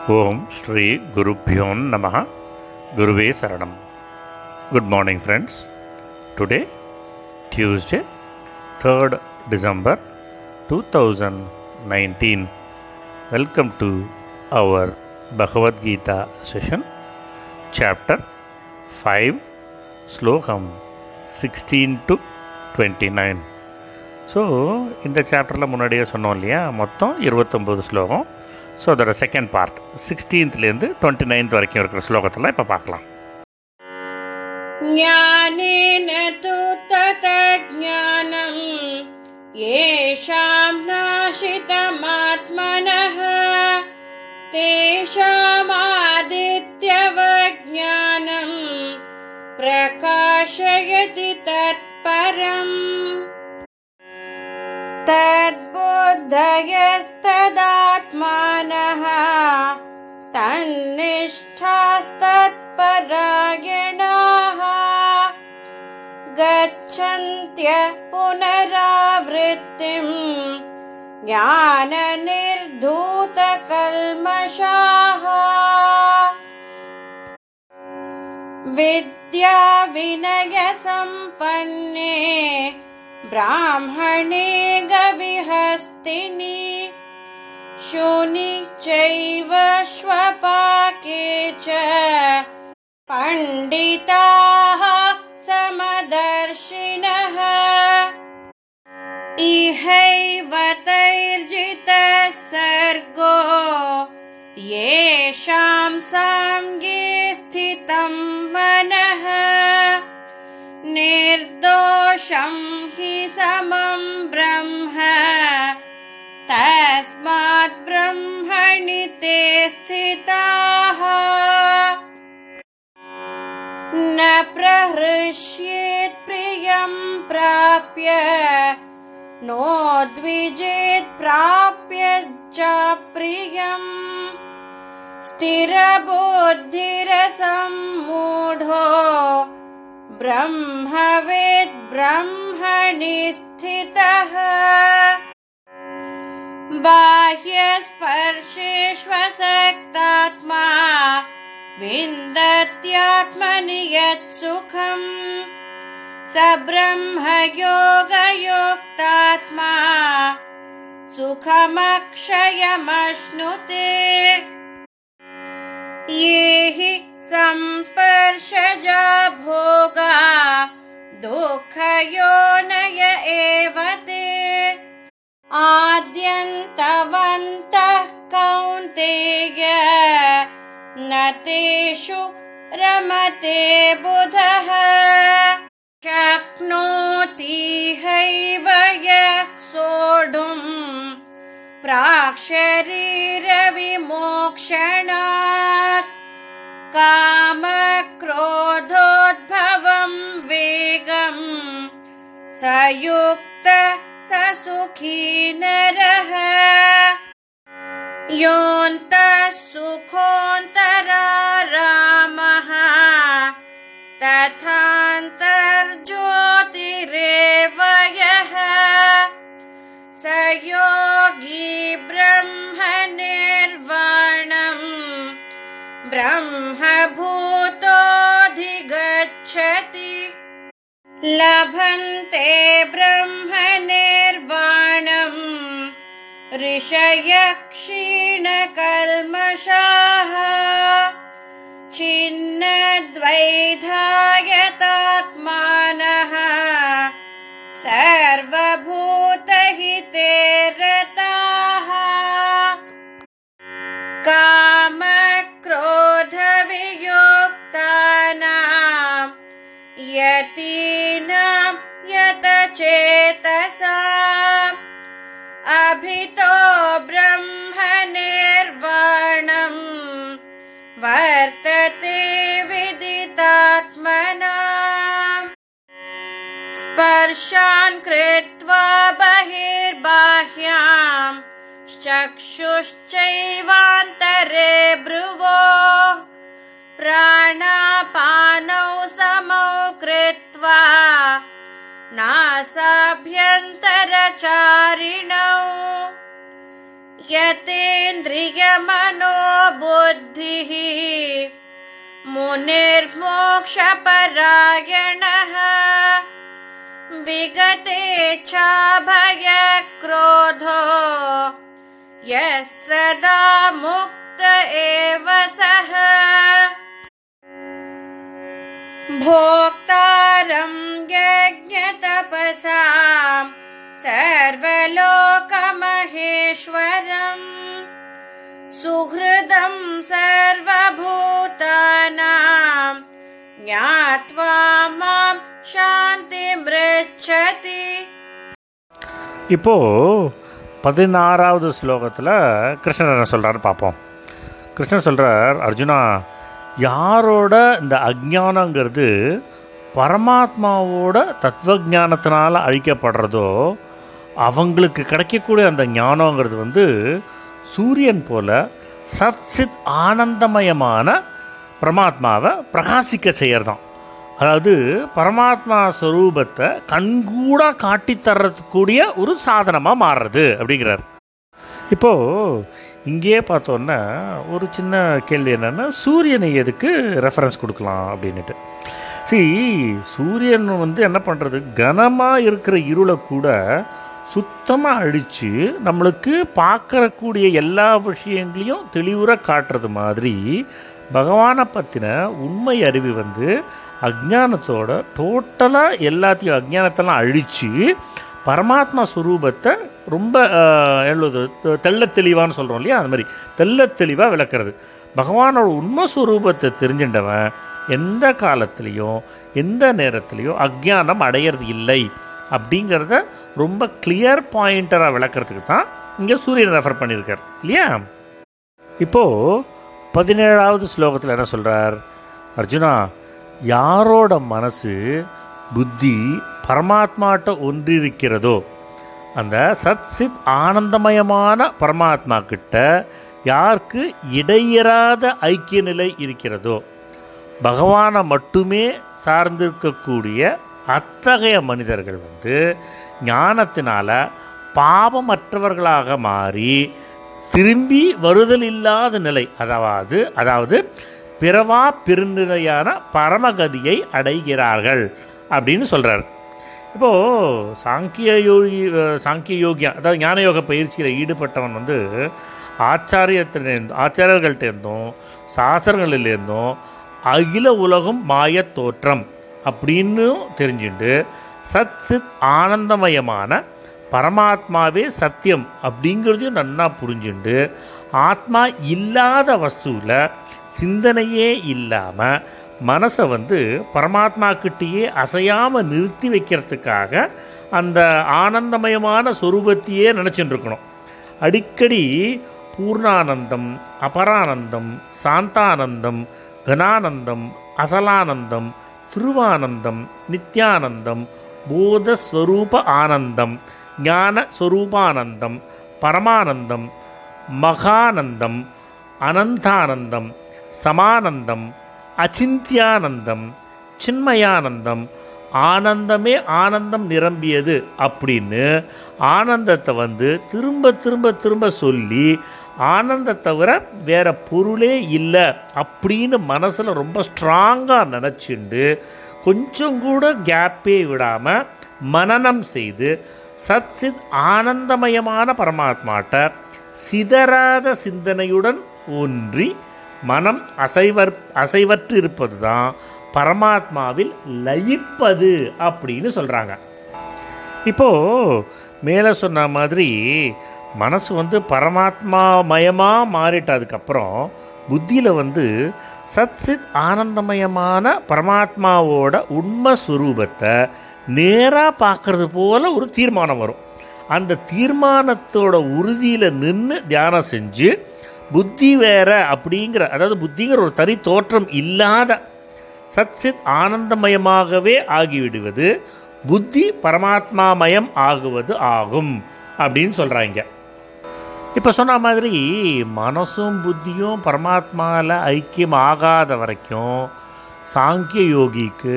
ஓம் ஸ்ரீ குருப்பியோ நம குருவே சரணம் good morning friends today Tuesday third December two thousand nineteen welcome to our Bhagavad Gita session chapter five slokam sixteen to twenty nine so இந்த சாப்டரில் முன்னாடியே சொன்னோம் இல்லையா மொத்தம் இருபத்தொம்போது ஸ்லோகம் ஸோ அதோட செகண்ட் பார்ட் சிக்ஸ்டீன்த்லேருந்து டுவெண்ட்டி நைன்த் வரைக்கும் இருக்கிற ஸ்லோகத்தில் இப்போ பார்க்கலாம் ज्ञानेन तु ततज्ज्ञानम् येषां नाशितमात्मनः तेषामादित्यवज्ञानम् प्रकाशयति तत्परम् तद्बुद्धयस्तदात्मानः तन्निष्ठास्तत्परायणाः गच्छन्त्य पुनरावृत्तिम् ज्ञाननिर्धूतकल्मषाः विद्याविनयसम्पन्ने ब्राह्मणे गविहस्तिनि शूनि चैव श्वपाके च पण्डिताः समदर्शिनः इहैव तैर्जितः सर्गो येषां साङ्गे स्थितं मनः निर्दोषं हि समं ब्रह्म तस्मात् ब्रह्मणि ते स्थिताः न प्रहृष्येत् प्रियं प्राप्य नोद्विजेत् प्राप्य च प्रियम् स्थिरबुद्धिरसम्मूढो ब्रह्मवेद् ब्रह्मणि स्थितः बाह्यस्पर्शेष्वसक्तात्मा विन्दत्यात्मनि यत्सुखम् स ब्रह्मयोगयोक्तात्मा सुखमक्षयमश्नुते ये हि संस्पर्शजा भोगा दुःखयोनय एव ते आद्यन्तवन्तः कौन्तेय न तेषु रमते बुधः शक्नोति हैव यः सोढुम् प्राक्शरीरविमोक्षणात् कामक्रोधोद्भवं वेगम् स युक्त स सुखी नरः योऽन्तः सुखोऽन्तरारामः तथान्तर्ज्योतिरेव यः स योगी ब्रह्मनिर्वाणम् ब्रह्मभूतोऽधिगच्छति लभन्ते ब्रह्मनिर्वाणम् ऋषयः क्षीणकल्मषाः छिन्नद्वैधायतात्मानः सर्वभूतहिते रताः कामक्रोधवियुक्तानां यतीनां यतचेतसाम् अभितो ब्रह्मनिर्वाणम् वर्तते विदितात्मनाम् स्पर्शान् कृत्वा बहिर्बाह्याम् चक्षुश्चैवान्तरे भ्रुवोः प्राणापानौ समौ कृत्वा नासाभ्यन्तरचारिणौ यतेन्द्रियमनो बुद्धिः मुनिर्मोक्षपरायणः विगतेच्छाभयक्रोधो यः सदा मुक्त एव सः भोक्तारं यज्ञतपसां सर्वलोकमहेश्वरम् सुहृदं सर्वभूतानां ज्ञात्वा मां शान्तिमृच्छति இப்போ பதினாறாவது ஸ்லோகத்தில் கிருஷ்ணர் என்ன சொல்கிறாரு பார்ப்போம் கிருஷ்ணர் சொல்கிறார் அர்ஜுனா யாரோட இந்த அஜ்ஞானங்கிறது பரமாத்மாவோட தத்துவ அழிக்கப்படுறதோ அவங்களுக்கு கிடைக்கக்கூடிய அந்த ஞானங்கிறது வந்து சூரியன் போல சத் சித் ஆனந்தமயமான பரமாத்மாவை பிரகாசிக்க செய்யறதாம் அதாவது பரமாத்மா ஸ்வரூபத்தை கண்கூடா காட்டித் தரக்கூடிய ஒரு சாதனமாக மாறுறது அப்படிங்கிறார் இப்போது இங்கேயே பார்த்தோன்னா ஒரு சின்ன கேள்வி என்னென்னா சூரியனை எதுக்கு ரெஃபரன்ஸ் கொடுக்கலாம் அப்படின்னுட்டு சரி சூரியன் வந்து என்ன பண்ணுறது கனமாக இருக்கிற இருளை கூட சுத்தமாக அழித்து நம்மளுக்கு பார்க்கறக்கூடிய எல்லா விஷயங்களையும் தெளிவுற காட்டுறது மாதிரி பகவானை பற்றின உண்மை அறிவு வந்து அஜ்ஞானத்தோட டோட்டலாக எல்லாத்தையும் அஜ்ஞானத்தெல்லாம் அழித்து பரமாத்மா ஸ்வரூபத்தை ரொம்ப ஆஹ், எழுது தெள்ள தெளிவான்னு சொல்கிறோம் இல்லையா அந்த மாதிரி தெள்ள தெளிவாக விளக்குறது பகவானோட உண்மை ஸ்வரூபத்தை தெரிஞ்சின்றவன் எந்த காலத்துலேயும் எந்த நேரத்துலையும் அஜ்ஞானம் அடையிறது இல்லை அப்படிங்கிறத ரொம்ப கிளியர் பாயிண்டராக விளக்குறதுக்கு தான் இங்கே சூரியன் ரெஃபர் பண்ணியிருக்கார் இல்லையா இப்போது பதினேழாவது ஸ்லோகத்தில் என்ன சொல்கிறார் அர்ஜுனா யாரோட மனசு புத்தி பரமாத்மாட்ட ஒன்றிருக்கிறதோ அந்த சத் சித் ஆனந்தமயமான பரமாத்மா கிட்ட யாருக்கு இடையறாத ஐக்கிய நிலை இருக்கிறதோ பகவானை மட்டுமே சார்ந்திருக்கக்கூடிய அத்தகைய மனிதர்கள் வந்து ஞானத்தினால பாவமற்றவர்களாக மாறி திரும்பி வருதல் இல்லாத நிலை அதாவது அதாவது பிறவா பெருநிலையான பரமகதியை அடைகிறார்கள் அப்படின்னு சொல்றார் இப்போது சாங்கிய யோகி அஹ், சாங்கிய யோகியா அதாவது ஞான யோக பயிற்சியில் ஈடுபட்டவன் வந்து ஆச்சாரியத்திலேருந்து ஆச்சாரியர்கள்ட்டேருந்தும் சாஸ்திரங்களிலேருந்தும் அகில உலகம் மாயத் தோற்றம் அப்படின்னு தெரிஞ்சுட்டு சத் சித் ஆனந்தமயமான பரமாத்மாவே சத்தியம் அப்படிங்கிறதையும் நன்னா புரிஞ்சுண்டு ஆத்மா இல்லாத வஸ்துவில் சிந்தனையே இல்லாமல் மனசை வந்து பரமாத்மா கிட்டேயே அசையாமல் நிறுத்தி வைக்கிறதுக்காக அந்த ஆனந்தமயமான சொரூபத்தையே நினச்சிட்டு இருக்கணும் அடிக்கடி பூர்ணானந்தம் அபரானந்தம் சாந்தானந்தம் கனானந்தம் அசலானந்தம் திருவானந்தம் நித்யானந்தம் போதஸ்வரூப ஆனந்தம் ஞான ஸ்வரூபானந்தம் பரமானந்தம் மகானந்தம் அனந்தானந்தம் சமானந்தம் அச்சிந்தியானந்தம் சின்மயானந்தம் ஆனந்தமே ஆனந்தம் நிரம்பியது அப்படின்னு ஆனந்தத்தை வந்து திரும்ப திரும்ப திரும்ப சொல்லி ஆனந்தத்தை தவிர வேற பொருளே இல்லை அப்படின்னு மனசில் ரொம்ப ஸ்ட்ராங்காக நினச்சிண்டு கொஞ்சம் கூட கேப்பே விடாமல் மனனம் செய்து சத் சித் ஆனந்தமயமான பரமாத்மாட்ட சிதறாத சிந்தனையுடன் ஒன்றி மனம் அசைவர் அசைவற்று இருப்பது தான் பரமாத்மாவில் லயிப்பது அப்படின்னு சொல்கிறாங்க இப்போது மேலே சொன்ன மாதிரி மனசு வந்து பரமாத்மா மயமாக மாறிட்டதுக்கப்புறம் புத்தியில் வந்து சத் சித் ஆனந்தமயமான பரமாத்மாவோட உண்மை ஸ்வரூபத்தை நேராக பார்க்கறது போல ஒரு தீர்மானம் வரும் அந்த தீர்மானத்தோட உறுதியில் நின்று தியானம் செஞ்சு புத்தி வேற அப்படிங்கிற அதாவது புத்திங்கிற ஒரு தனி தோற்றம் இல்லாத சத்சித் ஆனந்தமயமாகவே ஆகிவிடுவது புத்தி பரமாத்மாமயம் ஆகுவது ஆகும் அப்படின்னு சொல்கிறாங்க இப்போ சொன்ன மாதிரி மனசும் புத்தியும் பரமாத்மாவில் ஐக்கியம் ஆகாத வரைக்கும் சாங்கிய யோகிக்கு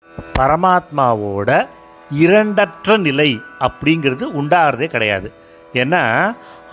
பரமாத்மாவோட இரண்டற்ற நிலை அப்படிங்கிறது உண்டாகிறதே கிடையாது ஏன்னா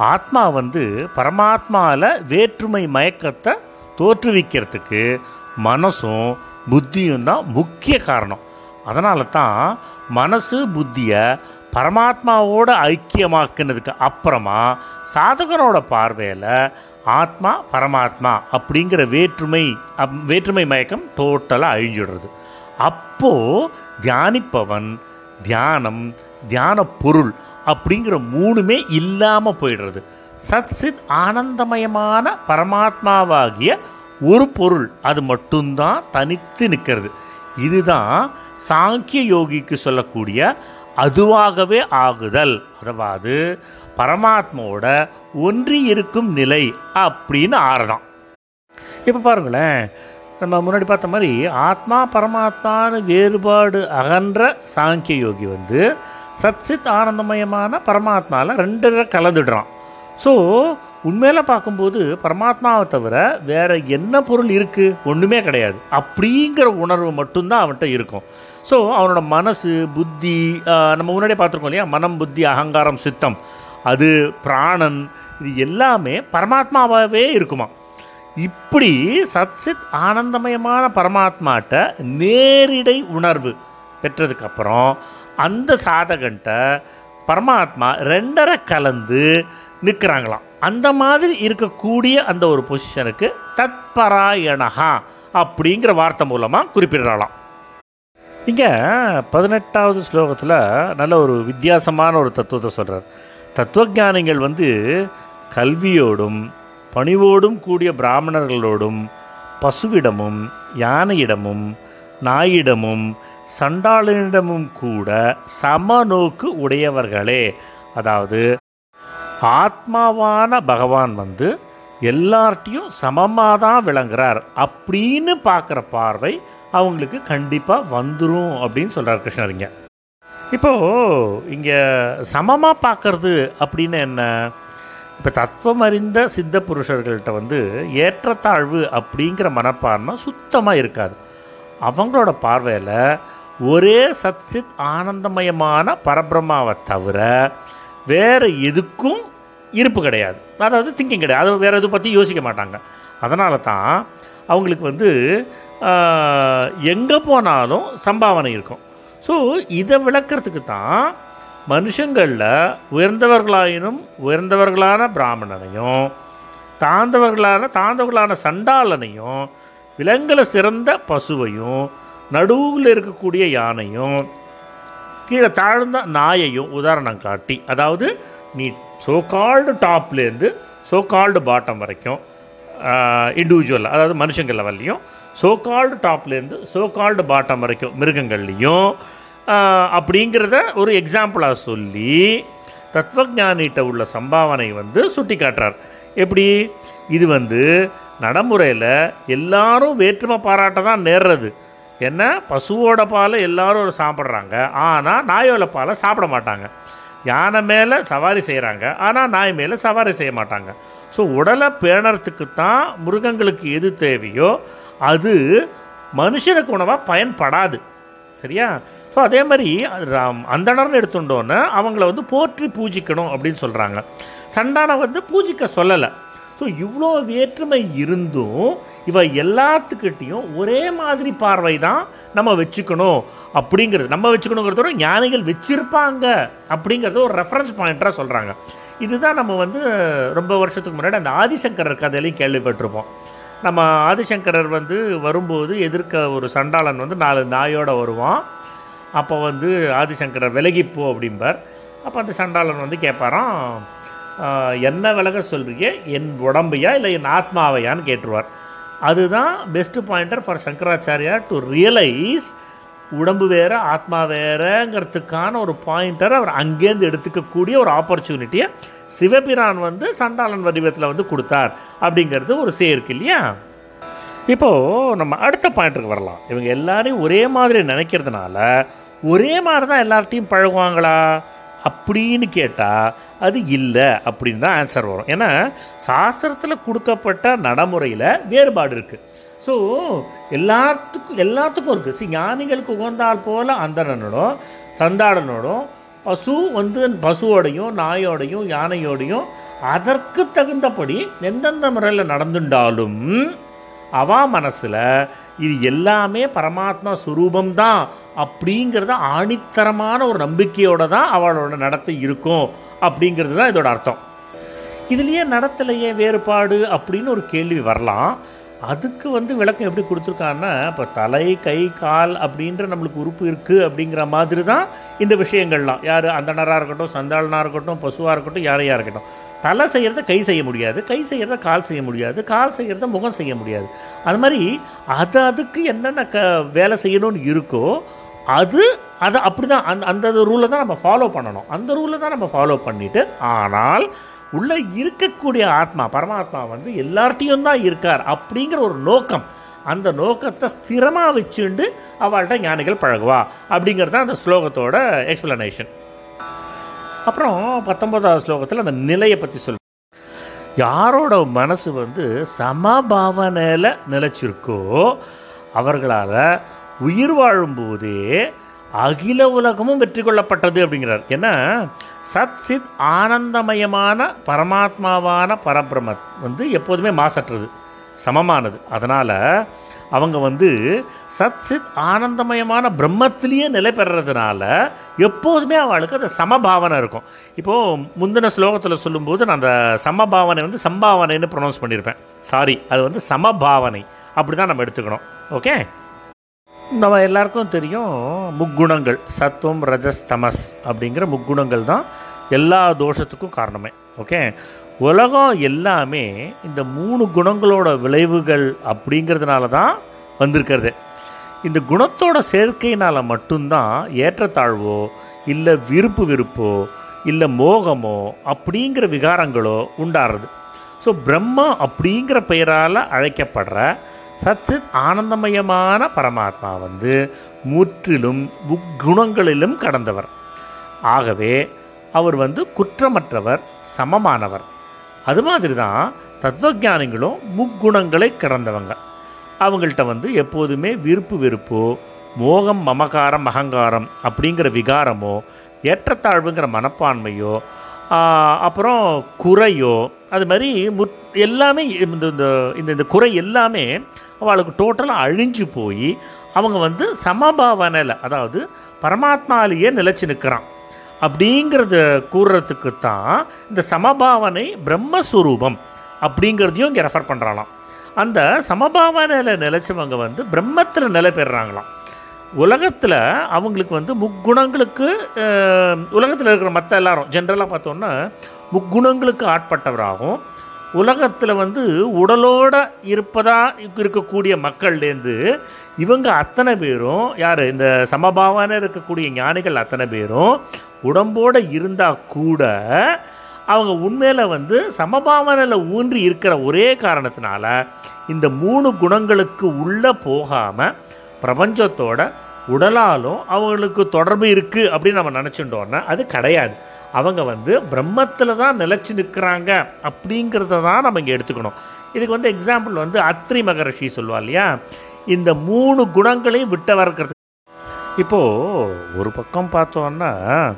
ஆத்மா வந்து பரமாத்மாவில் வேற்றுமை மயக்கத்தை தோற்றுவிக்கிறதுக்கு மனசும் புத்தியும் தான் முக்கிய காரணம் அதனால தான் மனசு புத்தியை பரமாத்மாவோட ஐக்கியமாக்குனதுக்கு அப்புறமா சாதகனோட பார்வையில் ஆத்மா பரமாத்மா அப்படிங்கிற வேற்றுமை அப்- வேற்றுமை மயக்கம் டோட்டலாக அழிஞ்சிடுறது அப்போது தியானிப்பவன் தியானம் தியான பொருள் அப்படிங்கிற மூணுமே இல்லாமல் போயிடுறது சத் சித் ஆனந்தமயமான பரமாத்மாவாகிய ஒரு பொருள் அது மட்டும்தான் தனித்து நிற்கிறது இதுதான் சாங்கிய யோகிக்கு சொல்லக்கூடிய அதுவாகவே ஆகுதல் அதாவது பரமாத்மாவோட ஒன்றி இருக்கும் நிலை அப்படின்னு ஆறுதான் இப்போ பாருங்களேன் நம்ம முன்னாடி பார்த்த மாதிரி ஆத்மா பரமாத்மான்னு வேறுபாடு அகன்ற சாங்கிய யோகி வந்து சத்சித் ஆனந்தமயமான பரமாத்மாவில் ரெண்டரை கலந்துடுறான் ஸோ உண்மையில பார்க்கும்போது பரமாத்மாவை தவிர வேற என்ன பொருள் இருக்கு ஒன்றுமே கிடையாது அப்படிங்கிற உணர்வு மட்டும்தான் அவன்கிட்ட இருக்கும் ஸோ அவனோட மனசு புத்தி ஆஹ், நம்ம முன்னாடியே பார்த்துருக்கோம் இல்லையா மனம் புத்தி அகங்காரம் சித்தம் அது பிராணன் இது எல்லாமே பரமாத்மாவாகவே இருக்குமா இப்படி சத்சித் ஆனந்தமயமான பரமாத்மாட்ட நேரிடை உணர்வு பெற்றதுக்கு அப்புறம் அந்த சாதகன்ட்ட பரமாத்மா ரெண்டரை கலந்து நிற்கிறாங்களாம் அந்த மாதிரி இருக்கக்கூடிய அந்த ஒரு பொசிஷனுக்கு தத்பராயணஹா அப்படிங்கிற வார்த்தை மூலமாக குறிப்பிடுறாளாம் இங்கே பதினெட்டாவது ஸ்லோகத்தில் நல்ல ஒரு வித்தியாசமான ஒரு தத்துவத்தை சொல்கிறார் தத்துவஞானிகள் வந்து கல்வியோடும் பணிவோடும் கூடிய பிராமணர்களோடும் பசுவிடமும் யானையிடமும் நாயிடமும் சண்டாளனிடமும் கூட சமநோக்கு உடையவர்களே அதாவது ஆத்மாவான பகவான் வந்து எல்லார்ட்டையும் சமமாக தான் விளங்குறார் அப்படின்னு பார்க்குற பார்வை அவங்களுக்கு கண்டிப்பாக வந்துடும் அப்படின்னு சொல்கிறார் கிருஷ்ணர் இங்க இப்போது இங்கே சமமாக பார்க்கறது அப்படின்னு என்ன இப்போ தத்துவம் அறிந்த சித்த புருஷர்கள்ட்ட வந்து ஏற்றத்தாழ்வு அப்படிங்கிற மனப்பான்மை சுத்தமாக இருக்காது அவங்களோட பார்வையில் ஒரே சத்சித் ஆனந்தமயமான பரபிரம்மாவை தவிர வேறு எதுக்கும் இருப்பு கிடையாது அதாவது திங்கிங் கிடையாது அது வேறு எதுவும் பற்றி யோசிக்க மாட்டாங்க அதனால தான் அவங்களுக்கு வந்து எங்கே போனாலும் சம்பாவனை இருக்கும் ஸோ இதை விளக்கறதுக்கு தான் மனுஷங்களில் உயர்ந்தவர்களாயினும் உயர்ந்தவர்களான பிராமணனையும் தாழ்ந்தவர்களான தாழ்ந்தவர்களான சண்டாளனையும் விலங்குல சிறந்த பசுவையும் நடுவில் இருக்கக்கூடிய யானையும் கீழே தாழ்ந்த நாயையும் உதாரணம் காட்டி அதாவது நீ சோகால்டு டாப்லேருந்து சோகால்டு பாட்டம் வரைக்கும் இண்டிவிஜுவல் அதாவது மனுஷங்க லெவல்லையும் சோகால்டு டாப்லேருந்து சோகால்டு பாட்டம் வரைக்கும் மிருகங்கள்லையும் ஆஹ், அப்படிங்கிறத ஒரு எக்ஸாம்பிளாக சொல்லி தத்துவஞானிகிட்ட உள்ள சம்பாவனை வந்து சுட்டி காட்டுறார் எப்படி இது வந்து நடைமுறையில் எல்லாரும் வேற்றுமை பாராட்ட தான் நேர்றது என்ன பசுவோட பாலை எல்லாரும் சாப்பிட்றாங்க ஆனால் நாயோட பாலை சாப்பிட மாட்டாங்க யானை மேலே சவாரி செய்கிறாங்க ஆனால் நாய் மேலே சவாரி செய்ய மாட்டாங்க ஸோ உடலை பேணறதுக்கு தான் மிருகங்களுக்கு எது தேவையோ அது மனுஷனுக்கு உணவாக பயன்படாது சரியா ஸோ அதே மாதிரி ராம் அந்தணர்னு எடுத்துட்டோன்னே அவங்கள வந்து போற்றி பூஜிக்கணும் அப்படின்னு சொல்கிறாங்க சண்டானை வந்து பூஜிக்க சொல்லலை ஸோ இவ்வளோ வேற்றுமை இருந்தும் இவ எல்லாத்துக்கிட்டேயும் ஒரே மாதிரி பார்வை தான் நம்ம வச்சுக்கணும் அப்படிங்கிறது நம்ம வச்சுக்கணுங்கிறத விட ஞானிகள் வச்சிருப்பாங்க அப்படிங்கிறத ஒரு ரெஃபரன்ஸ் பாயிண்டராக சொல்கிறாங்க இதுதான் நம்ம வந்து ரொம்ப வருஷத்துக்கு முன்னாடி அந்த ஆதிசங்கரர் கதையிலையும் கேள்விப்பட்டிருப்போம் நம்ம ஆதிசங்கரர் வந்து வரும்போது எதிர்க்க ஒரு சண்டாளன் வந்து நாலு நாயோட வருவான் அப்போ வந்து ஆதிசங்கரர் விலகிப்போ அப்படிம்பார் அப்போ அந்த சண்டாளன் வந்து கேட்பாராம் "ஆஹ், என்ன விலக சொல்றீங்க என் உடம்பையா இல்லை என் ஆத்மாவையான்னு கேட்டுருவார் அதுதான் best pointer for Shankaracharya to realise உடம்பு வேற ஆத்மா வேறங்கிறதுக்கான ஒரு பாயிண்டர் அவர் அங்கேருந்து எடுத்துக்கக்கூடிய ஒரு ஆப்பர்ச்சுனிட்டியை சிவபிரான் வந்து சண்டாளன் வடிவத்தில் வந்து கொடுத்தார் அப்படிங்கிறது ஒரு சேர்க்கு இல்லையா இப்போது நம்ம அடுத்த பாயிண்ட்டுக்கு வரலாம் இவங்க எல்லாரையும் ஒரே மாதிரி நினைக்கிறதுனால ஒரே மாதிரி தான் எல்லார்ட்டையும் பழகுவாங்களா அப்படின்னு கேட்டால் அது இல்லை அப்படின்னு தான் ஆன்சர் வரும் ஏன்னா சாஸ்திரத்தில் கொடுக்கப்பட்ட நடைமுறையில் வேறுபாடு இருக்குது ஸோ எல்லாத்துக்கும் எல்லாத்துக்கும் இருக்குது சி ஞானிகளுக்கு உகந்தால் போல அந்தணனோடும் சந்தாடனோடும் பசு வந்து பசுவோடையும் நாயோடையும் யானையோடையும் அதற்கு தகுந்தபடி எந்தெந்த முறையில் நடந்துட்டாலும் அவா மனசில் இது எல்லாமே பரமாத்மா சுரூபம்தான் அப்படிங்கிறத ஆணித்தரமான ஒரு நம்பிக்கையோட தான் அவளோட நடத்தை இருக்கும் அப்படிங்கிறது தான் இதோட அர்த்தம் இதுலேயே நடத்தலையே வேறுபாடு அப்படின்னு ஒரு கேள்வி வரலாம் அதுக்கு வந்து விளக்கம் எப்படி கொடுத்துருக்காங்கன்னா இப்போ தலை கை கால் அப்படின்ற நம்மளுக்கு உறுப்பு இருக்குது அப்படிங்கிற மாதிரி தான் இந்த விஷயங்கள்லாம் யார் அந்தனராக இருக்கட்டும் சந்தாளனாக இருக்கட்டும் பசுவாக இருக்கட்டும் யாரையாக இருக்கட்டும் தலை செய்கிறத கை செய்ய முடியாது கை செய்கிறத கால் செய்ய முடியாது கால் செய்கிறத முகம் செய்ய முடியாது அது மாதிரி அது அதுக்கு என்னென்ன க வேலை செய்யணும்னு இருக்கோ அது அது அப்படி தான் அந்த அந்த ரூலை தான் நம்ம ஃபாலோ பண்ணணும் அந்த ரூலை தான் நம்ம ஃபாலோ பண்ணிவிட்டு ஆனால் உள்ளே இருக்கக்கூடிய ஆத்மா பரமாத்மா வந்து எல்லார்ட்டையும் தான் இருக்கார் அப்படிங்கிற ஒரு நோக்கம் அந்த நோக்கத்தை ஸ்திரமாக வச்சுண்டு அவள்கிட்ட ஞானிகள் பழகுவா அப்படிங்கிறது தான் அந்த ஸ்லோகத்தோட எக்ஸ்பிளனேஷன் அப்புறம் பத்தொன்பதாவது ஸ்லோகத்தில் அந்த நிலையை பற்றி சொல் யாரோட மனசு வந்து சமபாவனையில் நிலைச்சிருக்கோ அவர்களால் உயிர் வாழும்போதே அகில உலகமும் வெற்றி கொள்ளப்பட்டது அப்படிங்கிறார் ஏன்னா சத் சித் ஆனந்தமயமான பரமாத்மாவான பரபிரம வந்து எப்போதுமே மாசற்றது சமமானது அதனால் அவங்க வந்து சத் சித் ஆனந்தமயமான பிரம்மத்திலேயே நிலை பெறதுனால எப்போதுமே அவளுக்கு அந்த சமபாவனை இருக்கும் இப்போது முந்தின ஸ்லோகத்தில் சொல்லும்போது நான் அந்த சமபாவனை வந்து சம்பாவனைன்னு ப்ரொனவுன்ஸ் பண்ணியிருப்பேன் சாரி அது வந்து சமபாவனை அப்படி தான் நம்ம எடுத்துக்கணும் ஓகே நம்ம எல்லாருக்கும் தெரியும் முக்குணங்கள் சத்துவம் ரஜஸ் தமஸ் அப்படிங்கிற முக்குணங்கள் தான் எல்லா தோஷத்துக்கும் காரணமே ஓகே உலகம் எல்லாமே இந்த மூணு குணங்களோட விளைவுகள் அப்படிங்கிறதுனால தான் வந்திருக்கிறது இந்த குணத்தோட சேர்க்கையினால் மட்டும்தான் ஏற்றத்தாழ்வோ இல்லை விருப்பு விருப்போ இல்லை மோகமோ அப்படிங்கிற விகாரங்களோ உண்டாடுறது ஸோ பிரம்மா அப்படிங்கிற பெயரால் அழைக்கப்படுற சத்சித் ஆனந்தமயமான பரமாத்மா வந்து முற்றிலும் முக்குணங்களிலும் கடந்தவர் ஆகவே அவர் வந்து குற்றமற்றவர் சமமானவர் அது மாதிரி தான் தத்துவஞானிகளும் முக்குணங்களை கடந்தவங்க அவங்கள்ட்ட வந்து எப்போதுமே விருப்பு வெறுப்போ மோகம் மமகாரம் அகங்காரம் அப்படிங்கிற விகாரமோ ஏற்றத்தாழ்வுங்கிற மனப்பான்மையோ ஆஹ், அப்புறம் குறையோ அது மாதிரி முற் எல்லாமே இந்த இந்த இந்த இந்த குறை எல்லாமே அவளுக்கு டோட்டலாக அழிஞ்சு போய் அவங்க வந்து சமபாவனையில் அதாவது பரமாத்மாலேயே நிலைச்சு நிற்கிறான் அப்படிங்கிறத கூறுறதுக்கு தான் இந்த சமபாவனை பிரம்மஸ்வரூபம் அப்படிங்கிறதையும் இங்கே ரெஃபர் பண்ணுறாளாம் அந்த சமபாவனையில் நிலைச்சவங்க வந்து பிரம்மத்தில் நிலை பெறுறாங்களாம் உலகத்தில் அவங்களுக்கு வந்து முக்குணங்களுக்கு உலகத்தில் இருக்கிற மற்ற எல்லாரும் ஜென்ரலாக பார்த்தோன்னா முக்குணங்களுக்கு ஆட்பட்டவராகவும் உலகத்தில் வந்து உடலோட இருப்பதா இருக்கக்கூடிய மக்கள்லேருந்து இவங்க அத்தனை பேரும் யார் இந்த சமபாவனை இருக்கக்கூடிய ஞானிகள் அத்தனை பேரும் உடம்போட இருந்தால் கூட அவங்க உண்மையில் வந்து சமபாவனையில் ஊன்றி இருக்கிற ஒரே காரணத்தினால இந்த மூணு குணங்களுக்கு உள்ளே போகாமல் பிரபஞ்சத்தோட உடலாலும் அவங்களுக்கு தொடர்பு இருக்குது அப்படின்னு நம்ம நினச்சிட்டோன்னா அது கிடையாது அவங்க வந்து பிரம்மத்தில் தான் நிலச்சி நிற்கிறாங்க அப்படிங்கிறத தான் நம்ம இங்கே எடுத்துக்கணும் இதுக்கு வந்து எக்ஸாம்பிள் வந்து அத்ரி மகரிஷி சொல்லுவா இல்லையா இந்த மூணு குணங்களையும் விட்டவர் இருக்கிறது இப்போது ஒரு பக்கம் பார்த்தோன்னா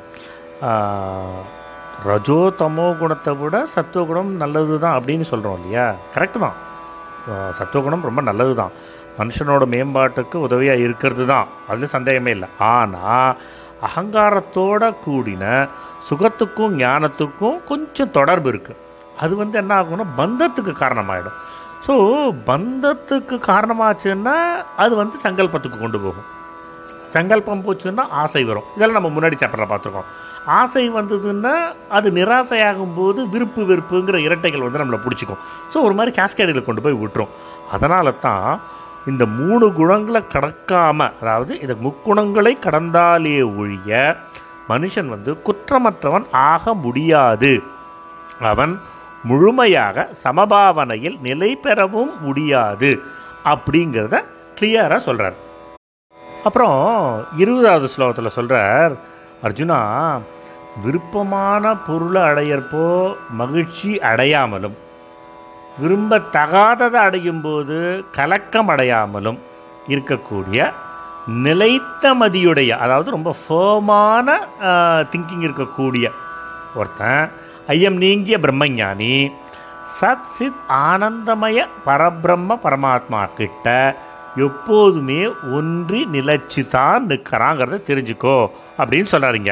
ஆஹ், ரஜோ தமோ குணத்தை விட சத்துவகுணம் நல்லது தான் அப்படின்னு சொல்கிறோம் இல்லையா கரெக்டு தான் ஆஹ், சத்துவகுணம் ரொம்ப நல்லது தான் மனுஷனோட மேம்பாட்டுக்கு உதவியாக இருக்கிறது தான் அதில் சந்தேகமே இல்லை ஆனால் அகங்காரத்தோட கூடின சுகத்துக்கும் ஞானத்துக்கும் கொஞ்சம் தொடர்பு இருக்குது அது வந்து என்ன ஆகும்னா பந்தத்துக்கு காரணமாயிடும் ஸோ பந்தத்துக்கு காரணமாச்சுன்னா அது வந்து சங்கல்பத்துக்கு கொண்டு போகும் சங்கல்பம் போச்சுன்னா ஆசை வரும் இதெல்லாம் நம்ம முன்னாடி சாப்டரில் பார்த்துருக்கோம் ஆசை வந்ததுன்னா அது நிராசையாகும் போது விருப்பு வெறுப்புங்கிற இரட்டைகள் வந்து நம்மளை பிடிச்சிக்கும் ஸோ ஒரு மாதிரி கேஸ்கேடில் கொண்டு போய் விட்டுரும் அதனால தான் இந்த மூணு குணங்களை கடக்காம அதாவது இந்த முக்குணங்களை கடந்தாலே ஒழிய மனுஷன் வந்து குற்றமற்றவன் ஆக முடியாது அவன் முழுமையாக சமபாவனையில் நிலை பெறவும் முடியாது அப்படிங்கிறத கிளியராக சொல்கிறார் அப்புறம் இருபதாவது ஸ்லோகத்தில் சொல்கிறார் அர்ஜுனா விருப்பமான பொருளை அடையறப்போ மகிழ்ச்சி அடையாமலும் விரும்பத்தகாததை அடையும் போது கலக்கம் அடையாமலும் இருக்கக்கூடிய நிலைத்த மதியுடைய அதாவது ரொம்ப ஃபேமான திங்கிங் இருக்கக்கூடிய ஒருத்தன் ஐயம் நீங்கிய பிரம்மஞானி சத் சித் ஆனந்தமய பரபிரம்ம பரமாத்மா கிட்ட எப்போதுமே ஒன்றி நிலைச்சு தான் நிற்கிறாங்கிறத தெரிஞ்சுக்கோ அப்படின்னு சொல்கிறாருங்க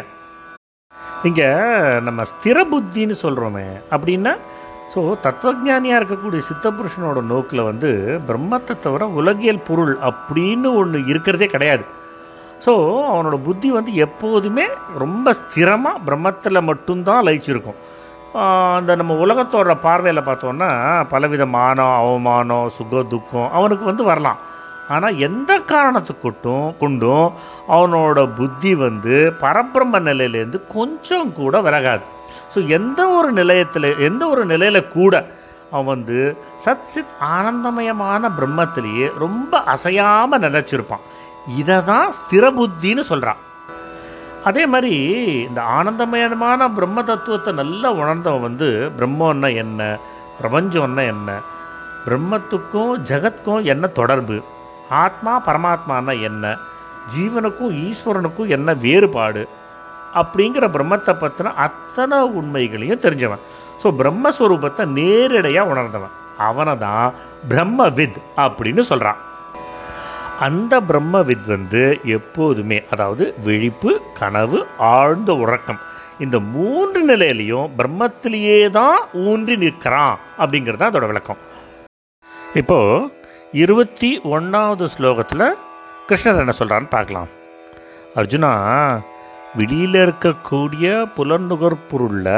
இங்கே நம்ம ஸ்திர புத்தின்னு சொல்கிறோமே அப்படின்னா ஸோ தத்துவஜானியாக இருக்கக்கூடிய சித்தபுருஷனோட நோக்கில் வந்து பிரம்மத்தை தவிர உலகியல் பொருள் அப்படின்னு ஒன்று இருக்கிறதே கிடையாது ஸோ அவனோட புத்தி வந்து எப்போதுமே ரொம்ப ஸ்திரமாக பிரம்மத்தில் மட்டும்தான் லயிச்சிருக்கும் ஆஹ் அந்த நம்ம உலகத்தோட பார்வையில் பார்த்தோன்னா பலவித மானம் அவமானம் சுக துக்கம் அவனுக்கு வந்து வரலாம் ஆனால் எந்த காரணத்துக்கொட்டும் கொண்டும் அவனோட புத்தி வந்து பரபிரம்ம நிலையிலேருந்து கொஞ்சம் கூட விலகாது ஸோ எந்த ஒரு நிலையத்தில் எந்த ஒரு நிலையில் கூட அவன் வந்து சத் சித் ஆனந்தமயமான பிரம்மத்திலேயே ரொம்ப அசையாமல் நினச்சிருப்பான் இதை தான் ஸ்திர புத்தின்னு சொல்கிறான் அதே மாதிரி இந்த ஆனந்தமயமான பிரம்ம தத்துவத்தை நல்லா உணர்ந்தவன் வந்து பிரம்மன்னா என்ன பிரபஞ்சம்னா என்ன பிரம்மத்துக்கும் ஜெகத்துக்கும் என்ன தொடர்பு ஆத்மா பரமாத்மானா என்ன ஜீவனுக்கும் ஈஸ்வரனுக்கும் என்ன வேறுபாடு அப்படிங்கிற பிரம்மத்தை பற்றின அத்தனை உண்மைகளையும் தெரிஞ்சவன் ஸோ பிரம்மஸ்வரூபத்தை நேரடியாக உணர்ந்தவன் அவனை தான் பிரம்மவித் அப்படின்னு சொல்கிறான் அந்த பிரம்மவித் வந்து எப்போதுமே அதாவது விழிப்பு கனவு ஆழ்ந்த உறக்கம் இந்த மூன்று நிலையிலையும் பிரம்மத்திலேயே தான் ஊன்றி நிற்கிறான் அப்படிங்கிறது தான் அதோட விளக்கம் இப்போ இருபத்தி ஒன்றாவது ஸ்லோகத்தில் கிருஷ்ணர் என்ன சொல்கிறான்னு பார்க்கலாம் அர்ஜுனா வெளியில் இருக்கக்கூடிய புலனுகர் பொருளில்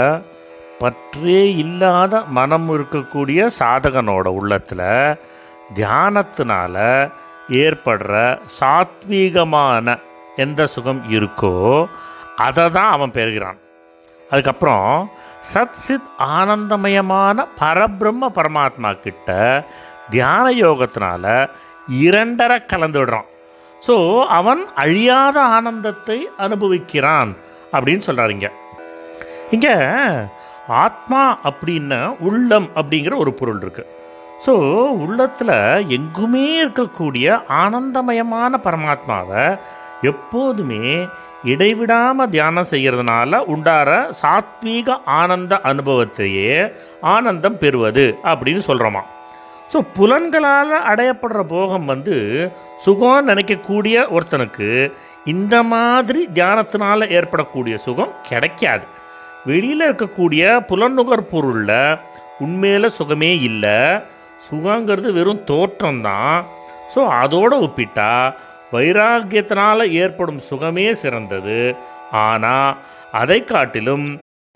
பற்றே இல்லாத மனம் இருக்கக்கூடிய சாதகனோட உள்ளத்தில் தியானத்தினால ஏற்படுற சாத்வீகமான எந்த சுகம் இருக்கோ அதை தான் அவன் பெறுகிறான் அதுக்கப்புறம் சத் சித் ஆனந்தமயமான பரபிரம்ம பரமாத்மா கிட்ட தியான யோகத்தினால இரண்டரை கலந்துடுறான் ஸோ அவன் அழியாத ஆனந்தத்தை அனுபவிக்கிறான் அப்படின்னு சொல்கிறாருங்க இங்கே ஆத்மா அப்படின்னா உள்ளம் அப்படிங்கிற ஒரு பொருள் இருக்குது ஸோ உள்ளத்தில் எங்குமே இருக்கக்கூடிய ஆனந்தமயமான பரமாத்மாவை எப்போதுமே இடைவிடாமல் தியானம் செய்கிறதுனால உண்டார சாத்வீக ஆனந்த அனுபவத்தையே ஆனந்தம் பெறுவது அப்படின்னு சொல்கிறோமா ஸோ புலன்களால் அடையப்படுற போகம் வந்து சுகம் நினைக்கக்கூடிய ஒருத்தனுக்கு இந்த மாதிரி தியானத்தினால ஏற்படக்கூடிய சுகம் கிடைக்காது வெளியில் இருக்கக்கூடிய புலனுகர் பொருளில் உண்மையில் சுகமே இல்லை சுகங்கிறது வெறும் தோற்றம்தான் ஸோ அதோடு ஒப்பிட்டா வைராக்கியத்தினால ஏற்படும் சுகமே சிறந்தது ஆனால் அதை காட்டிலும்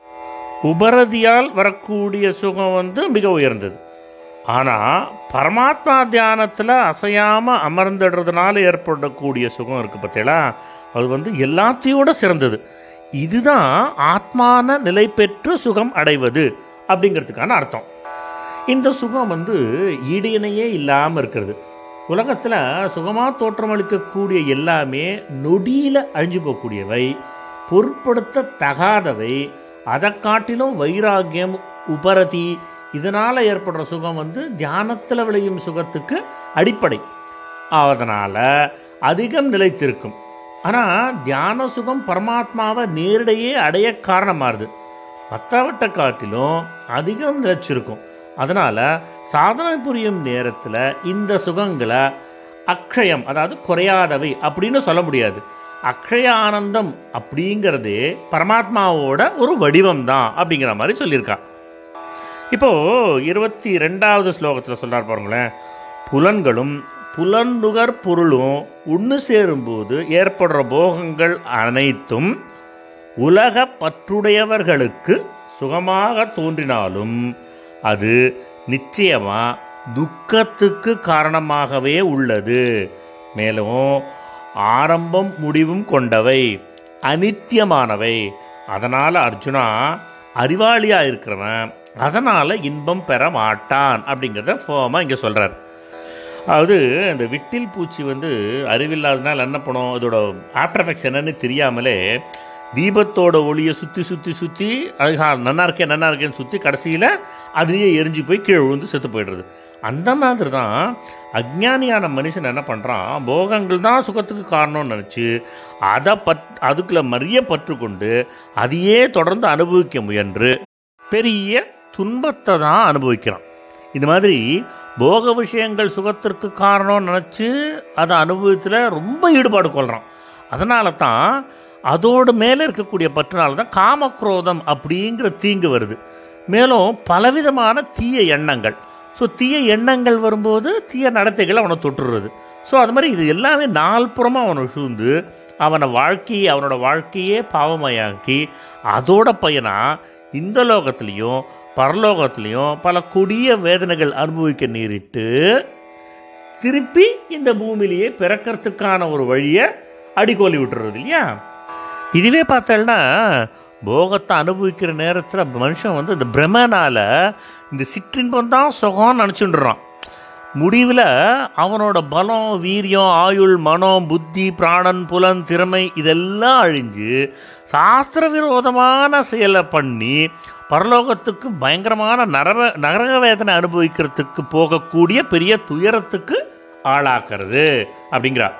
உபரதியால் வரக்கூடிய சுகம் வந்து மிக உயர்ந்தது ஆனால் பரமாத்மா தியானத்தில் அசையாமல் அமர்ந்துடுறதுனால ஏற்படக்கூடிய சுகம் இருக்குது பார்த்தீங்களா அது வந்து எல்லாத்தையோட சிறந்தது இதுதான் ஆத்மான நிலை பெற்று சுகம் அடைவது அப்படிங்கிறதுக்கான அர்த்தம் இந்த சுகம் வந்து ஈடிணையே இல்லாமல் இருக்கிறது உலகத்தில் சுகமாக தோற்றமளிக்கக்கூடிய எல்லாமே நொடியில் அழிஞ்சு போகக்கூடியவை பொருட்படுத்த தகாதவை அதை காட்டிலும் வைராக்கியம் உபரதி இதனால் ஏற்படுற சுகம் வந்து தியானத்தில் விளையும் சுகத்துக்கு அடிப்படை அதனால் அதிகம் நிலைத்திருக்கும் ஆனால் தியான சுகம் பரமாத்மாவை நேரடியே அடைய காரணமாகுது மற்றவற்றை காட்டிலும் அதிகம் நிலைச்சிருக்கும் அதனால் சாதனை புரியும் நேரத்தில் இந்த சுகங்களை அக்ஷயம் அதாவது குறையாதவை அப்படின்னு சொல்ல முடியாது அக்ஷய ஆனந்தம் அப்படிங்கிறதே பரமாத்மாவோட ஒரு வடிவம் தான் அப்படிங்கிற மாதிரி சொல்லியிருக்கா இப்போ இருபத்தி ரெண்டாவது ஸ்லோகத்தில் சொல்றார் பாருங்களேன் புலன்களும் புலன்நுகர் பொருளும் ஒன்று சேரும்போது ஏற்படுற போகங்கள் அனைத்தும் உலக பற்றுடையவர்களுக்கு சுகமாக தோன்றினாலும் அது நிச்சயமா துக்கத்துக்கு காரணமாகவே உள்ளது மேலும் ஆரம்பம் முடிவும் கொண்டவை அனித்தியமானவை அதனால் அர்ஜுனா அறிவாளியாக இருக்கிறவன் அதனால் இன்பம் பெற மாட்டான் அப்படிங்கிறத ஃபோமாக இங்கே சொல்கிறார் அதாவது இந்த விட்டில் பூச்சி வந்து அறிவில்லாதனால என்ன பண்ணும் அதோட ஆஃப்டர் எஃபெக்ட்ஸ் என்னன்னு தெரியாமலே தீபத்தோட ஒளியை சுற்றி சுற்றி சுற்றி அது நல்லா இருக்கேன் நல்லா இருக்கேன்னு சுற்றி கடைசியில் அதுலேயே எரிஞ்சு போய் கீழே விழுந்து செத்து போயிடுறது அந்த மாதிரி தான் அஜ்ஞானியான மனுஷன் என்ன பண்ணுறான் போகங்கள் தான் சுகத்துக்கு காரணம்னு நினச்சி அதை பட் அதுக்குள்ள மறிய பற்றுக்கொண்டு அதையே தொடர்ந்து அனுபவிக்க முயன்று பெரிய துன்பத்தை தான் அனுபவிக்கிறான் இது மாதிரி போக விஷயங்கள் சுகத்திற்கு காரணம்னு நினச்சி அதை அனுபவத்தில் ரொம்ப ஈடுபாடு கொள்கிறான் அதனால தான் அதோடு மேலே இருக்கக்கூடிய பற்றுனால தான் காமக்ரோதம் அப்படிங்கிற தீங்கு வருது மேலும் பலவிதமான தீய எண்ணங்கள் ஸோ தீய எண்ணங்கள் வரும்போது தீய நடத்தைகள் அவனை தொட்டுறது ஸோ அது மாதிரி இது எல்லாமே நால்புறமாக அவனை சூழ்ந்து அவனை வாழ்க்கையை அவனோட வாழ்க்கையே பாவமயாக்கி அதோட பையனா இந்த லோகத்துலேயும் பரலோகத்துலேயும் பல கொடிய வேதனைகள் அனுபவிக்க நேரிட்டு திருப்பி இந்த பூமியிலேயே பிறக்கிறதுக்கான ஒரு வழியை அடிக்கோலி விட்டுறது இல்லையா இதுவே பார்த்தேன்னா போகத்தை அனுபவிக்கிற நேரத்தில் மனுஷன் வந்து இந்த பிரமனால் இந்த சிற்றின்பம் தான் சுகம்னு நினச்சிட்டுறான் முடிவில் அவனோட பலம் வீரியம் ஆயுள் மனம் புத்தி பிராணன் புலன் திறமை இதெல்லாம் அழிஞ்சு சாஸ்திர விரோதமான செயலை பண்ணி பரலோகத்துக்கு பயங்கரமான நரக நரக வேதனை அனுபவிக்கிறதுக்கு போகக்கூடிய பெரிய துயரத்துக்கு ஆளாக்குறது அப்படிங்கிறார்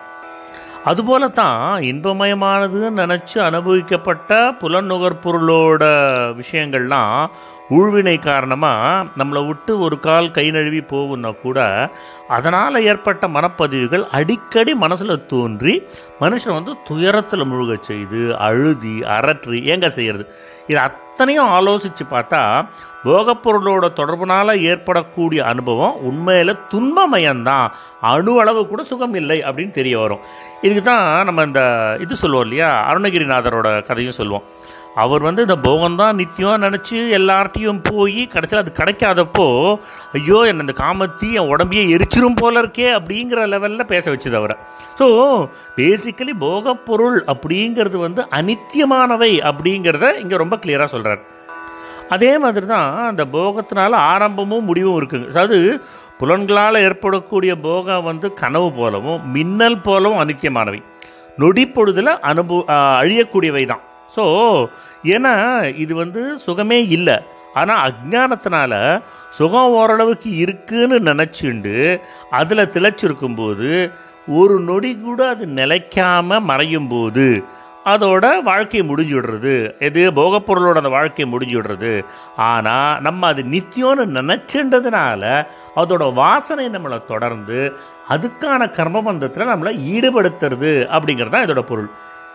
அதுபோல தான் இன்பமயமானதுன்னு நினச்சி அனுபவிக்கப்பட்ட புலநுகர்பொருளோட விஷயங்கள்லாம் ஊழ்வினை காரணமாக நம்மளை விட்டு ஒரு கால் கை நழுவி போகுன்னா கூட அதனால் ஏற்பட்ட மனப்பதிவுகள் அடிக்கடி மனசில் தோன்றி மனுஷன் வந்து துயரத்தில் முழுக செய்து அழுதி அரற்றி ஏங்க செய்கிறது இது அத்தனையும் ஆலோசித்து பார்த்தா போகப்பொருளோட தொடர்புனால ஏற்படக்கூடிய அனுபவம் உண்மையில் துன்பமயம்தான் அணு அளவு கூட சுகம் இல்லை அப்படின்னு தெரிய வரும் இதுக்கு தான் நம்ம இந்த இது சொல்லுவோம் இல்லையா அருணகிரிநாதரோட கதையும் சொல்லுவோம் அவர் வந்து இந்த போகம்தான் நித்தியம் நினச்சி எல்லார்ட்டையும் போய் கடைசியில் அது கிடைக்காதப்போ ஐயோ என்ன இந்த காமத்தி என் உடம்பையே எரிச்சிரும் போல இருக்கே அப்படிங்கிற லெவலில் பேச வச்சுது அவரை ஸோ பேசிக்கலி போகப்பொருள் அப்படிங்கிறது வந்து அனித்தியமானவை அப்படிங்கிறத இங்கே ரொம்ப கிளியராக சொல்கிறார் அதே மாதிரி தான் அந்த போகத்தினால ஆரம்பமும் முடிவும் இருக்குங்க அதாவது புலன்களால் ஏற்படக்கூடிய போகம் வந்து கனவு போலவும் மின்னல் போலவும் அனித்தியமானவை நொடி பொழுதில் அனுபவ அழியக்கூடியவை தான் ஸோ ஏன்னா இது வந்து சுகமே இல்லை ஆனால் அஜ்ஞானத்தினால சுகம் ஓரளவுக்கு இருக்குன்னு நினச்சிண்டு அதில் திளைச்சிருக்கும்போது ஒரு நொடி கூட அது நிலைக்காம மறையும் போது அதோட வாழ்க்கை முடிஞ்சு விடுறது எது போகப்பொருளோட அந்த வாழ்க்கை முடிஞ்சு விடுறது ஆனால் நம்ம அது நித்தியம்னு நினச்சின்றதுனால அதோட வாசனை நம்மளை தொடர்ந்து அதுக்கான கர்மபந்தத்தில் நம்மளை ஈடுபடுத்துறது அப்படிங்கிறது தான் இதோட பொருள்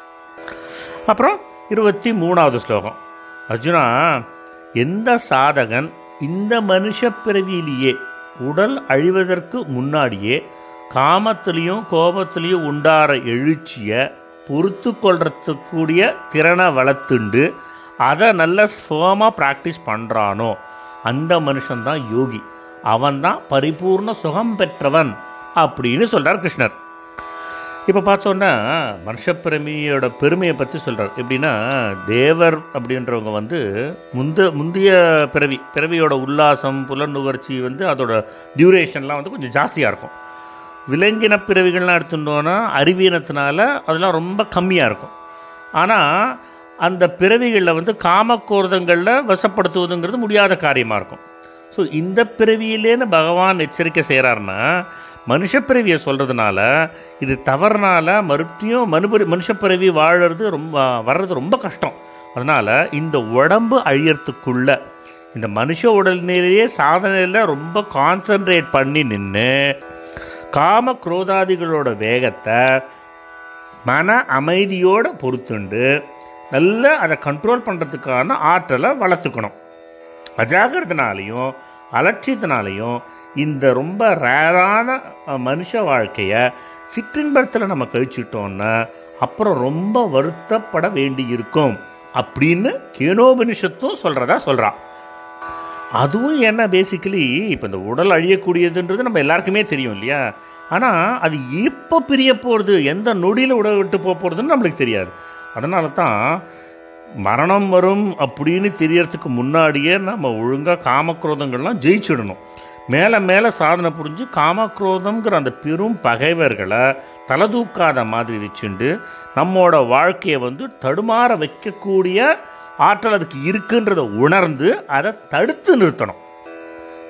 அப்புறம் இருபத்தி மூணாவது ஸ்லோகம் அர்ஜுனா எந்த சாதகன் இந்த மனுஷ பிறவியிலேயே உடல் அழிவதற்கு முன்னாடியே காமத்திலையும் கோபத்திலையும் உண்டார எழுச்சியை பொறுத்து கொள்றதுக்கூடிய திறனை வளர்த்துண்டு அதை நல்ல ஸ்ஃபமாக ப்ராக்டிஸ் பண்ணுறானோ அந்த மனுஷன்தான் யோகி அவன்தான் பரிபூர்ண சுகம் பெற்றவன் அப்படின்னு சொல்கிறார் கிருஷ்ணர் இப்போ பார்த்தோன்னா மனுஷப்பிரமியோட பெருமையை பற்றி சொல்கிறார் எப்படின்னா தேவர் அப்படின்றவங்க வந்து முந்த முந்தைய பிறவி பிறவியோட உல்லாசம் புலநுகர்ச்சி வந்து அதோட டியூரேஷன்லாம் வந்து கொஞ்சம் ஜாஸ்தியாக இருக்கும் விலங்கின பிறவிகள்லாம் எடுத்துட்டோன்னா அறிவீனத்தினால அதெல்லாம் ரொம்ப கம்மியாக இருக்கும் ஆனால் அந்த பிறவிகளில் வந்து காமக்கோர்தங்களில் வசப்படுத்துவதுங்கிறது முடியாத காரியமாக இருக்கும் ஸோ இந்த பிறவியிலேன்னு பகவான் எச்சரிக்கை செய்கிறாருன்னா மனுஷப்பிறவியை சொல்கிறதுனால இது தவறுனால மறுபடியும் மனுபரி மனுஷப்பிறவி வாழறது ரொம்ப வர்றது ரொம்ப கஷ்டம் அதனால் இந்த உடம்பு அழியறதுக்குள்ள இந்த மனுஷ உடல்நிலையே சாதனையில் ரொம்ப கான்சன்ட்ரேட் பண்ணி நின்று காம குரோதாதிகளோட வேகத்தை மன அமைதியோடு பொறுத்துண்டு நல்ல அதை கண்ட்ரோல் பண்ணுறதுக்கான ஆற்றலை வளர்த்துக்கணும் அஜாகிரதனாலையும் அலட்சியத்தினாலையும் இந்த ரொம்ப ரேரான மனுஷ வாழ்க்கையை சிற்றின்பத்தில் நம்ம கழிச்சிட்டோன்னா அப்புறம் ரொம்ப வருத்தப்பட வேண்டி இருக்கும் அப்படின்னு கேனோபனிஷத்தும் சொல்கிறதா சொல்கிறான் அதுவும் என்ன பேசிக்கலி இப்போ இந்த உடல் அழியக்கூடியதுன்றது நம்ம எல்லாருக்குமே தெரியும் இல்லையா ஆனால் அது எப்போ பிரிய போகிறது எந்த நொடியில் உடல் விட்டு போக போகிறதுன்னு நம்மளுக்கு தெரியாது அதனால தான் மரணம் வரும் அப்படின்னு தெரியறதுக்கு முன்னாடியே நம்ம ஒழுங்காக காமக்ரோதங்கள்லாம் ஜெயிச்சிடணும் மேலே மேலே சாதனை புரிஞ்சு காமக்ரோதம்ங்கிற அந்த பெரும் பகைவர்களை தலை தூக்காத மாதிரி வச்சுண்டு நம்மோட வாழ்க்கையை வந்து தடுமாற வைக்கக்கூடிய ஆற்றல் அதுக்கு இருக்குன்றதை உணர்ந்து அதை தடுத்து நிறுத்தணும்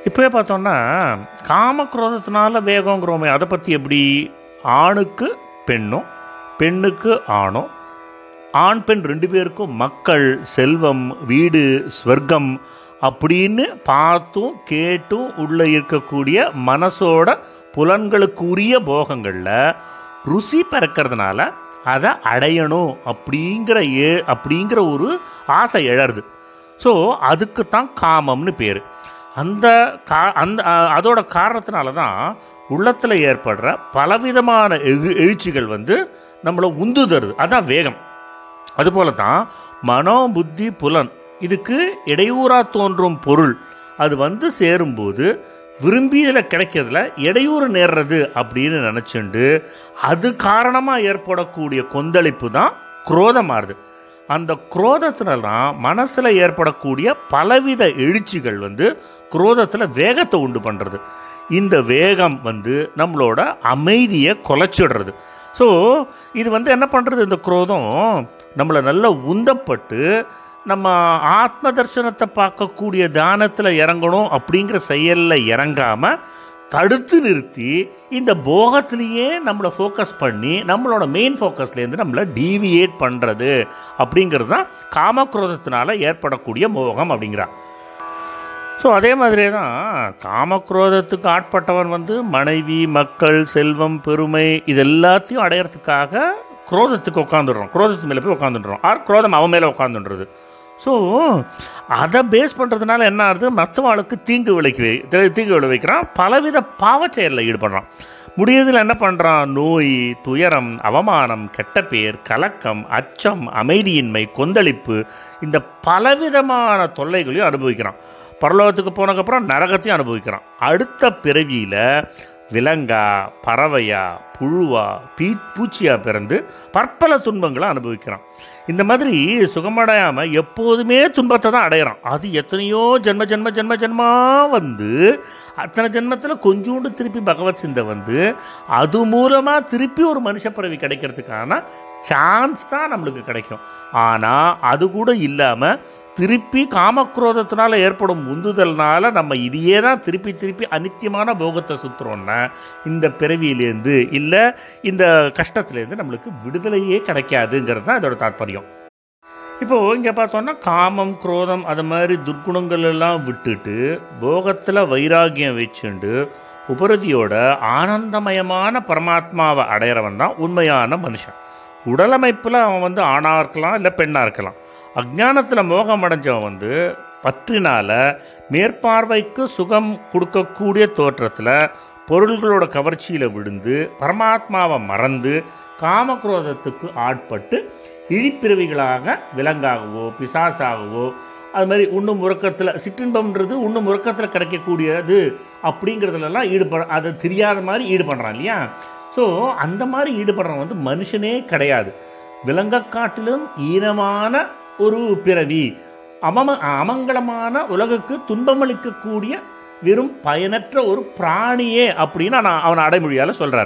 இப்போவே பார்த்தோம்னா காமக்ரோதத்தினால வேகங்கிறோமே அதை பற்றி எப்படி ஆணுக்கு பெண்ணும் பெண்ணுக்கு ஆணும் ஆண் பெண் ரெண்டு பேருக்கும் மக்கள் செல்வம் வீடு ஸ்வர்க்கம் அப்படின்னு பார்த்தும் கேட்டும் உள்ளே இருக்கக்கூடிய மனசோட புலன்களுக்குரிய போகங்களில் ருசி பிறக்கிறதுனால அதை அடையணும் அப்படிங்கிற ஏ அப்படிங்கிற ஒரு ஆசை எழருது ஸோ அதுக்கு தான் காமம்னு பேர் அந்த கா அந்த அ- அதோட காரணத்தினால தான் உள்ளத்தில் ஏற்படுற பலவிதமான எழு எழுச்சிகள் வந்து நம்மளை உந்து தருது அதான் வேகம் அதுபோல தான் மனோ புத்தி புலன் இதுக்கு இடையூறா தோன்றும் பொருள் அது வந்து சேரும்போது விரும்பியதில் கிடைக்கிறதுல இடையூறு நேர்றது அப்படின்னு நினச்சிண்டு அது காரணமாக ஏற்படக்கூடிய கொந்தளிப்பு தான் குரோதமாறுது அந்த குரோதத்துல தான் மனசில் ஏற்படக்கூடிய பலவித எழுச்சிகள் வந்து குரோதத்தில் வேகத்தை உண்டு பண்ணுறது இந்த வேகம் வந்து நம்மளோட அமைதியை குலைச்சிடுறது ஸோ இது வந்து என்ன பண்ணுறது இந்த குரோதம் நம்மளை நல்லா உந்தப்பட்டு நம்ம ஆத்ம தர்சனத்தை பார்க்கக்கூடிய தானத்தில் இறங்கணும் அப்படிங்கிற செயலில் இறங்காமல் தடுத்து நிறுத்தி இந்த போகத்திலேயே நம்மளை ஃபோக்கஸ் பண்ணி நம்மளோட மெயின் ஃபோக்கஸ்லேருந்து நம்மளை டீவியேட் பண்ணுறது அப்படிங்கிறது தான் காமக்ரோதத்தினால ஏற்படக்கூடிய மோகம் அப்படிங்கிறா ஸோ அதே மாதிரியே தான் காமக்ரோதத்துக்கு ஆட்பட்டவன் வந்து மனைவி மக்கள் செல்வம் பெருமை இது எல்லாத்தையும் அடையறதுக்காக குரோதத்துக்கு உட்காந்துடுறோம் குரோதத்து மேலே போய் உட்காந்துடுறோம் ஆர் குரோதம் அவன் மேலே உட்காந்துன்றது ஸோ அதை பேஸ் பண்ணுறதுனால என்ன ஆகுது மற்றவாளுக்கு தீங்கு விளைக்கு தீங்கு விளைவிக்கிறான் பலவித பாவச் செயலில் ஈடுபடுறான் முடியதில் என்ன பண்ணுறான் நோய் துயரம் அவமானம் கெட்ட பேர் கலக்கம் அச்சம் அமைதியின்மை கொந்தளிப்பு இந்த பலவிதமான தொல்லைகளையும் அனுபவிக்கிறான் பரலோகத்துக்கு போனதுக்கப்புறம் நரகத்தையும் அனுபவிக்கிறான் அடுத்த பிறவியில் விலங்கா பறவையா புழுவா பீ பூச்சியா பிறந்து பற்பல துன்பங்களை அனுபவிக்கிறான் இந்த மாதிரி சுகமடையாமல் எப்போதுமே துன்பத்தை தான் அடையிறான் அது எத்தனையோ ஜென்ம ஜென்ம ஜென்ம ஜென்மா வந்து அத்தனை ஜென்மத்தில் கொஞ்சோண்டு திருப்பி பகவத் சிந்தை வந்து அது மூலமாக திருப்பி ஒரு மனுஷ பிறவி கிடைக்கிறதுக்கான சான்ஸ் தான் நம்மளுக்கு கிடைக்கும் ஆனால் அது கூட இல்லாமல் திருப்பி காமக்ரோதத்தினால ஏற்படும் உந்துதல்னால நம்ம இதையே தான் திருப்பி திருப்பி அனித்தியமான போகத்தை சுற்றுறோன்னா இந்த பிறவியிலேருந்து இல்லை இந்த கஷ்டத்துலேருந்து நம்மளுக்கு விடுதலையே கிடைக்காதுங்கிறது தான் இதோட தாற்பயம் இப்போது இங்கே பார்த்தோன்னா காமம் குரோதம் அது மாதிரி துர்க்குணங்கள் எல்லாம் விட்டுட்டு போகத்தில் வைராகியம் வச்சுண்டு உபரதியோட ஆனந்தமயமான பரமாத்மாவை அடையிறவன் தான் உண்மையான மனுஷன் உடலமைப்பில் அவன் வந்து ஆணாக இருக்கலாம் இல்லை பெண்ணாக இருக்கலாம் அஜ்ஞானத்தில் மோகம் அடைஞ்சவன் வந்து பற்றினால மேற்பார்வைக்கு சுகம் கொடுக்கக்கூடிய தோற்றத்தில் பொருள்களோட கவர்ச்சியில் விழுந்து பரமாத்மாவை மறந்து காமக்ரோதத்துக்கு ஆட்பட்டு இழிப்பிறவிகளாக விலங்காகவோ பிசாசாகவோ அது மாதிரி உண்ணும் உறக்கத்தில் சிற்றின்பம்ன்றது உண்ணும் உறக்கத்தில் கிடைக்கக்கூடியது அப்படிங்கிறதுலலாம் ஈடுபட அதை தெரியாத மாதிரி ஈடுபடுறான் இல்லையா ஸோ அந்த மாதிரி ஈடுபடுறவன் வந்து மனுஷனே கிடையாது விலங்கக் காட்டிலும் ஈனமான ஒரு பிறவி அமம அமங்கலமான உலகுக்கு துன்பமளிக்கக்கூடிய வெறும் பயனற்ற ஒரு பிராணியே அப்படின்னு நான் அவன் அடைமொழியால் சொல்கிறார்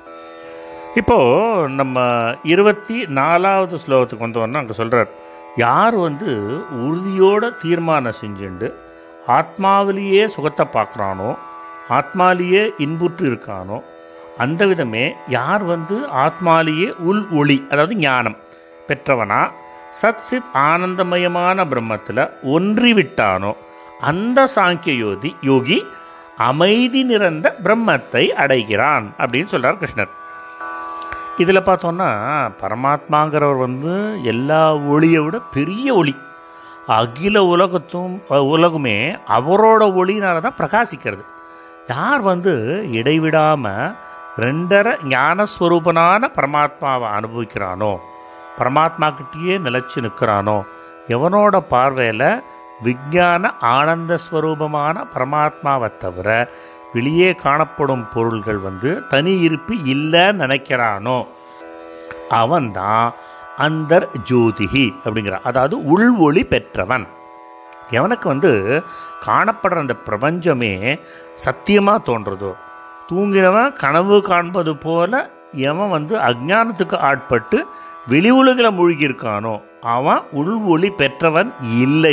இப்போது நம்ம இருபத்தி நாலாவது ஸ்லோகத்துக்கு வந்தோன்னா அங்கே சொல்கிறார் யார் வந்து உறுதியோட தீர்மானம் செஞ்சுண்டு ஆத்மாவிலேயே சுகத்தை பார்க்குறானோ ஆத்மாலேயே இன்புற்று இருக்கானோ அந்த விதமே யார் வந்து ஆத்மாலேயே உள் ஒளி அதாவது ஞானம் பெற்றவனா சத் சித் ஆனந்தமயமான பிரம்மத்தில் ஒன்றி விட்டானோ அந்த சாங்கிய யோதி யோகி அமைதி நிறைந்த பிரம்மத்தை அடைகிறான் அப்படின்னு சொல்கிறார் கிருஷ்ணர் இதில் பார்த்தோன்னா பரமாத்மாங்கிறவர் வந்து எல்லா ஒளியை விட பெரிய ஒளி அகில உலகத்தும் அஹ், உலகுமே அவரோட ஒளினால தான் பிரகாசிக்கிறது யார் வந்து இடைவிடாமல் ரெண்டரை ஞானஸ்வரூபனான பரமாத்மாவை அனுபவிக்கிறானோ பரமாத்மா கிட்டேயே நிலச்சி நிற்கிறானோ எவனோட பார்வையில் விஞ்ஞான ஆனந்த ஸ்வரூபமான பரமாத்மாவை தவிர வெளியே காணப்படும் பொருள்கள் வந்து தனி இருப்பு இல்லைன்னு நினைக்கிறானோ அவன்தான் அந்தர் ஜோதிகி அப்படிங்கிறான் அதாவது உள் ஒளி பெற்றவன் எவனுக்கு வந்து காணப்படுற அந்த பிரபஞ்சமே சத்தியமாக தோன்றதோ தூங்கினவன் கனவு காண்பது போல எவன் வந்து அஜ்ஞானத்துக்கு ஆட்பட்டு வெளி உலகில் மூழ்கியிருக்கானோ அவன் உள் ஒளி பெற்றவன் இல்லை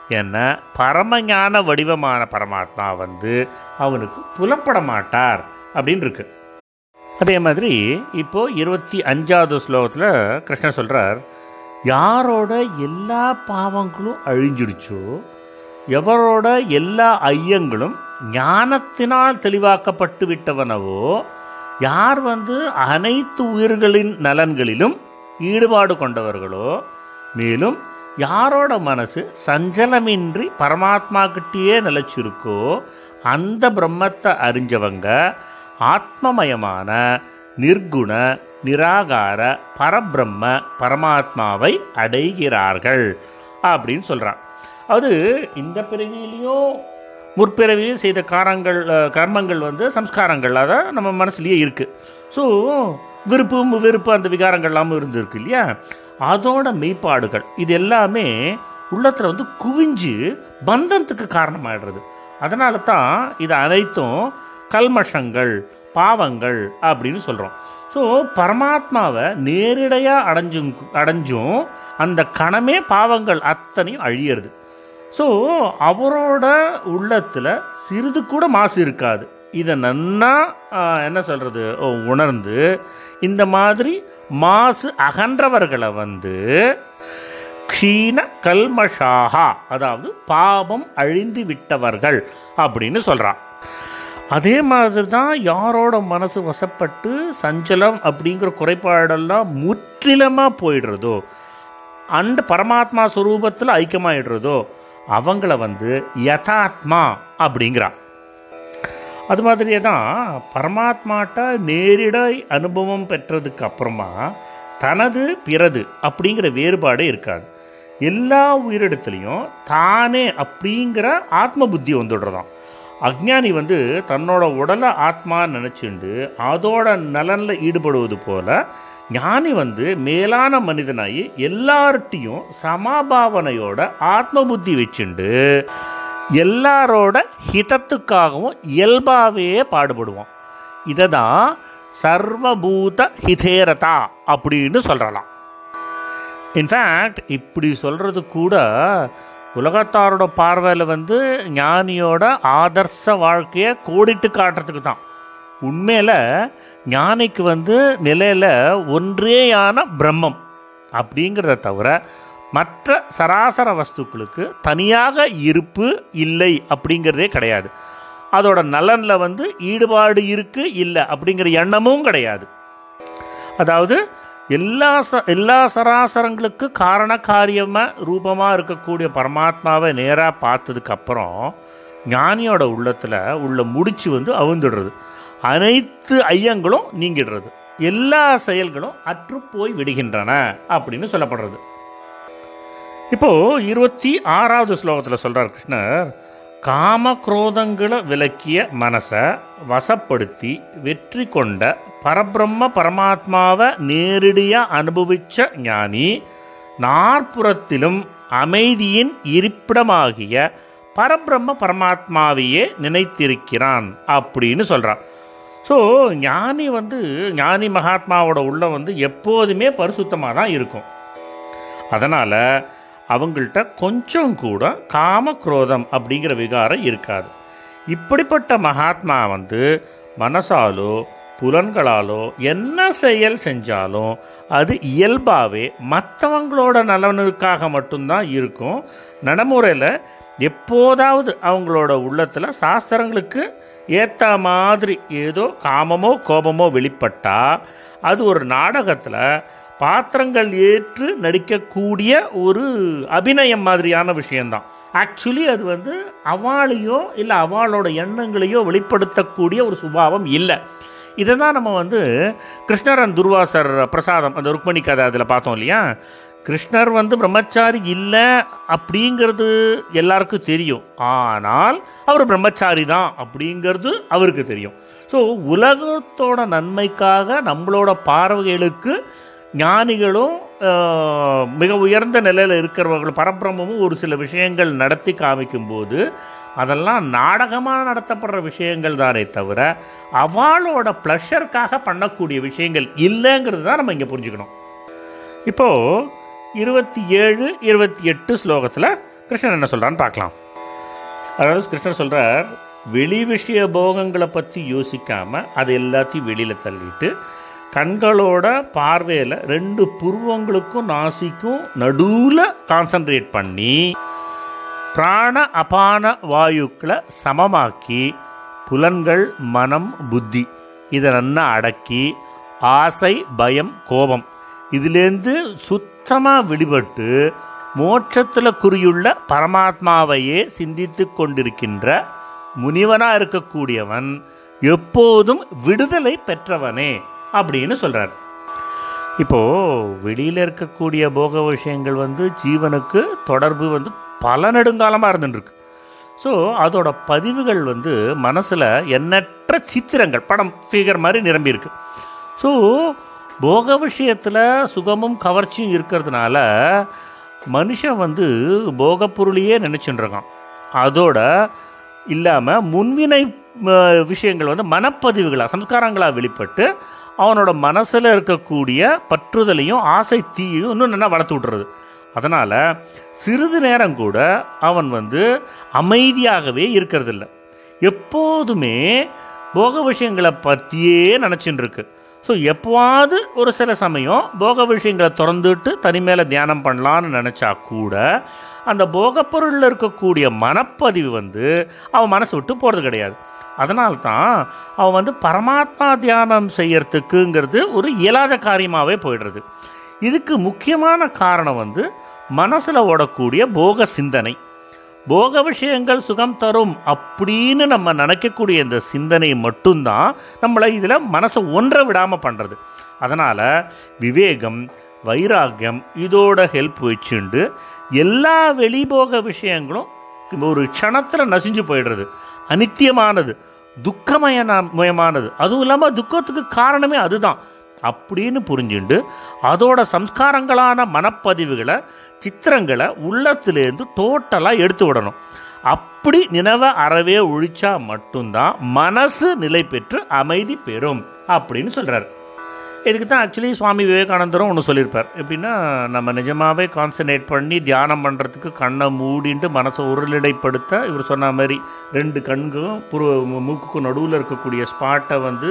என்ன பரமஞான வடிவமான பரமாத்மா வந்து அவனுக்கு புலப்பட மாட்டார் அப்படின்னு இருக்கு அதே மாதிரி இப்போ இருபத்தி அஞ்சாவது ஸ்லோகத்தில் கிருஷ்ணர் சொல்கிறார் யாரோட எல்லா பாவங்களும் அழிஞ்சிடுச்சோ எவரோட எல்லா ஐயங்களும் ஞானத்தினால் தெளிவாக்கப்பட்டு விட்டவனவோ யார் வந்து அனைத்து உயிர்களின் நலன்களிலும் ஈடுபாடு கொண்டவர்களோ மேலும் யாரோட மனசு சஞ்சலமின்றி பரமாத்மா கிட்டேயே நிலச்சிருக்கோ அந்த பிரம்மத்தை அறிஞ்சவங்க ஆத்மமயமான நிர்குண நிராகார பரபிரம்ம பரமாத்மாவை அடைகிறார்கள் அப்படின்னு சொல்கிறான் அது இந்த பிறவியிலையும் முற்பிறவியும் செய்த காரங்கள் அஹ், கர்மங்கள் வந்து சம்ஸ்காரங்கள் அதை நம்ம மனசுலயே இருக்குது ஸோ விருப்பு வெறுப்பு அந்த விகாரங்கள்லாம் இருந்திருக்கு இல்லையா அதோட மெய்ப்பாடுகள் இது எல்லாமே உள்ளத்தில் வந்து குவிஞ்சு பந்தத்துக்கு காரணமாயிடுறது அதனால தான் இது அனைத்தும் கல்மஷங்கள் பாவங்கள் அப்படின்னு சொல்கிறோம் ஸோ பரமாத்மாவை நேரடியாக அடைஞ்சும் அடைஞ்சும் அந்த கணமே பாவங்கள் அத்தனையும் அழியிறது ஸோ அவரோட உள்ளத்தில் சிறிது கூட மாசு இருக்காது இதை நன்னா ஆ, என்ன சொல்கிறது உணர்ந்து இந்த மாதிரி மாசு அகன்றவர்களை வந்து க்ஷீண கல்மஷாகா அதாவது பாவம் அழிந்து விட்டவர்கள் அப்படின்னு சொல்கிறான் அதே மாதிரி தான் யாரோட மனசு வசப்பட்டு சஞ்சலம் அப்படிங்கிற குறைபாடெல்லாம் முற்றிலுமாக போயிடுறதோ அந்த பரமாத்மா ஸ்வரூபத்தில் ஐக்கியமாயிடுறதோ அவங்கள வந்து யதாத்மா அப்படிங்கிறான் அது மாதிரியே தான் பரமாத்மாட்ட நேரிட அனுபவம் பெற்றதுக்கு அப்புறமா தனது பிறது அப்படிங்கிற வேறுபாடே இருக்காது எல்லா உயிரிடத்துலையும் தானே அப்படிங்கிற ஆத்ம புத்தி வந்துடுறதாம் அஜ்ஞானி வந்து தன்னோட உடலை ஆத்மா நினச்சிண்டு அதோட நலனில் ஈடுபடுவது போல ஞானி வந்து மேலான மனிதனாகி எல்லார்ட்டையும் சமாபாவனையோட ஆத்ம புத்தி வச்சுண்டு எல்லாரோட ஹிதத்துக்காகவும் இயல்பாகவே பாடுபடுவோம் இதை தான் சர்வபூத ஹிதேரதா அப்படின்னு சொல்கிறலாம் இன்ஃபேக்ட் இப்படி சொல்கிறது கூட உலகத்தாரோட பார்வையில் வந்து ஞானியோட ஆதர்ச வாழ்க்கையை கோடிட்டு காட்டுறதுக்கு தான் உண்மையில் ஞானிக்கு வந்து நிலையில் ஒன்றேயான பிரம்மம் அப்படிங்கிறத தவிர மற்ற சராசர வஸ்துக்களுக்கு தனியாக இருப்பு இல்லை அப்படிங்கிறதே கிடையாது அதோட நலனில் வந்து ஈடுபாடு இருக்கு இல்லை அப்படிங்கிற எண்ணமும் கிடையாது அதாவது எல்லா ச எல்லா சராசரங்களுக்கு காரண காரியமாக ரூபமாக இருக்கக்கூடிய பரமாத்மாவை நேராக பார்த்ததுக்கு அப்புறம் ஞானியோட உள்ளத்தில் உள்ள முடிச்சு வந்து அவுந்துடுறது அனைத்து ஐயங்களும் நீங்கிடுறது எல்லா செயல்களும் அற்று போய் விடுகின்றன அப்படின்னு சொல்லப்படுறது இப்போ இருபத்தி ஆறாவது ஸ்லோகத்தில் சொல்றார் கிருஷ்ணர் காம குரோதங்களை விலக்கிய மனசை வசப்படுத்தி வெற்றி கொண்ட பரபிரம்ம பரமாத்மாவை நேரடியாக அனுபவிச்ச ஞானி நாற்புறத்திலும் அமைதியின் இருப்பிடமாகிய பரபிரம்ம பரமாத்மாவையே நினைத்திருக்கிறான் அப்படின்னு சொல்றான் ஸோ ஞானி வந்து ஞானி மகாத்மாவோட உள்ள வந்து எப்போதுமே பரிசுத்தமாக தான் இருக்கும் அதனால் அவங்கள்ட்ட கொஞ்சம் கூட காம குரோதம் அப்படிங்கிற விகாரம் இருக்காது இப்படிப்பட்ட மகாத்மா வந்து மனசாலோ புலன்களாலோ என்ன செயல் செஞ்சாலும் அது இயல்பாகவே மற்றவங்களோட நலனுக்காக மட்டும்தான் இருக்கும் நடைமுறையில் எப்போதாவது அவங்களோட உள்ளத்தில் சாஸ்திரங்களுக்கு ஏற்ற மாதிரி ஏதோ காமமோ கோபமோ வெளிப்பட்டா அது ஒரு நாடகத்தில் பாத்திரங்கள் ஏற்று நடிக்கக்கூடிய ஒரு அபிநயம் மாதிரியான விஷயம்தான் ஆக்சுவலி அது வந்து அவளையோ இல்லை அவளோட எண்ணங்களையோ வெளிப்படுத்தக்கூடிய ஒரு சுபாவம் இல்லை இதை தான் நம்ம வந்து கிருஷ்ணர் அண்ட் துர்வாசர் பிரசாதம் அந்த ருக்மணி கதை அதில் பார்த்தோம் இல்லையா கிருஷ்ணர் வந்து பிரம்மச்சாரி இல்லை அப்படிங்கிறது எல்லாருக்கும் தெரியும் ஆனால் அவர் பிரம்மச்சாரி தான் அப்படிங்கிறது அவருக்கு தெரியும் ஸோ உலகத்தோட நன்மைக்காக நம்மளோட பார்வைகளுக்கு ஞானிகளும் ஆஹ், மிக உயர்ந்த நிலையில் இருக்கிறவங்களும் பரபிரமும் ஒரு சில விஷயங்கள் நடத்தி காமிக்கும்போது அதெல்லாம் நாடகமாக நடத்தப்படுற விஷயங்கள் தானே தவிர அவளோட ப்ளஷருக்காக பண்ணக்கூடிய விஷயங்கள் இல்லைங்கிறது தான் நம்ம இங்கே புரிஞ்சுக்கணும் இப்போது இருபத்தி ஏழு இருபத்தி எட்டு ஸ்லோகத்தில் கிருஷ்ணன் என்ன சொல்கிறான்னு பார்க்கலாம் அதாவது கிருஷ்ணர் சொல்கிறார் வெளி விஷய போகங்களை பற்றி யோசிக்காமல் அது எல்லாத்தையும் வெளியில் தள்ளிட்டு கண்களோட பார்வையில் ரெண்டு புருவங்களுக்கும் நாசிக்கும் நடுவில் கான்சன்ட்ரேட் பண்ணி பிராண அபான வாயுக்களை சமமாக்கி புலன்கள் மனம் புத்தி இதை நல்லா அடக்கி ஆசை பயம் கோபம் இதுலேருந்து சுத்தமாக விடுபட்டு மோட்சத்தில் குறியுள்ள பரமாத்மாவையே சிந்தித்து கொண்டிருக்கின்ற முனிவனாக இருக்கக்கூடியவன் எப்போதும் விடுதலை பெற்றவனே அப்படின்னு சொல்கிறார் இப்போது வெளியில் இருக்கக்கூடிய போக விஷயங்கள் வந்து ஜீவனுக்கு தொடர்பு வந்து பல நெடுங்காலமாக இருந்துருக்கு ஸோ அதோட பதிவுகள் வந்து மனசில் எண்ணற்ற சித்திரங்கள் படம் ஃபிகர் மாதிரி நிரம்பியிருக்கு ஸோ போக விஷயத்தில் சுகமும் கவர்ச்சியும் இருக்கிறதுனால மனுஷன் வந்து போகப் பொருளையே நினச்சிட்டு இருக்கான் அதோட இல்லாமல் முன்வினை அஹ், விஷயங்கள் வந்து மனப்பதிவுகளாக சம்ஸ்காரங்களாக வெளிப்பட்டு அவனோட மனசில் இருக்கக்கூடிய பற்றுதலையும் ஆசை தீயும் இன்னும் நல்லா வளர்த்து விட்டுறது அதனால் சிறிது நேரம் கூட அவன் வந்து அமைதியாகவே இருக்கிறதில்ல எப்போதுமே போக விஷயங்களை பற்றியே நினச்சின்னு இருக்கு ஸோ எப்போவாது ஒரு சில சமயம் போக விஷயங்களை திறந்துட்டு தனிமேல தியானம் பண்ணலான்னு நினச்சா கூட அந்த போகப் பொருளில் இருக்கக்கூடிய மனப்பதிவு வந்து அவன் மனசு விட்டு போகிறது கிடையாது அதனால்தான் அவன் வந்து பரமாத்மா தியானம் செய்யறதுக்குங்கிறது ஒரு இயலாத காரியமாகவே போயிடுறது இதுக்கு முக்கியமான காரணம் வந்து மனசில் ஓடக்கூடிய போக சிந்தனை போக விஷயங்கள் சுகம் தரும் அப்படின்னு நம்ம நினைக்கக்கூடிய இந்த சிந்தனை மட்டும்தான் நம்மளை இதில் மனசை ஒன்றை விடாமல் பண்ணுறது அதனால் விவேகம் வைராக்கியம் இதோட ஹெல்ப் வச்சுண்டு எல்லா வெளிபோக விஷயங்களும் ஒரு க்ஷணத்தில் நசிஞ்சு போயிடுறது அனித்தியமானது துக்கமயமயமானது அதுவும் இல்லாமல் துக்கத்துக்கு காரணமே அதுதான் அப்படின்னு புரிஞ்சுண்டு அதோட சம்ஸ்காரங்களான மனப்பதிவுகளை சித்திரங்களை உள்ளத்திலேருந்து டோட்டலாக எடுத்து விடணும் அப்படி நினைவை அறவே ஒழிச்சா மட்டும்தான் மனசு நிலை பெற்று அமைதி பெறும் அப்படின்னு சொல்கிறார் இதுக்கு தான் ஆக்சுவலி சுவாமி விவேகானந்தரும் ஒன்று சொல்லியிருப்பார் எப்படின்னா நம்ம நிஜமாகவே கான்சன்ட்ரேட் பண்ணி தியானம் பண்ணுறதுக்கு கண்ணை மூடிட்டு மனசை உருளிடைப்படுத்த இவர் சொன்ன மாதிரி ரெண்டு கண்களும் புரு மூக்குக்கும் நடுவில் இருக்கக்கூடிய ஸ்பாட்டை வந்து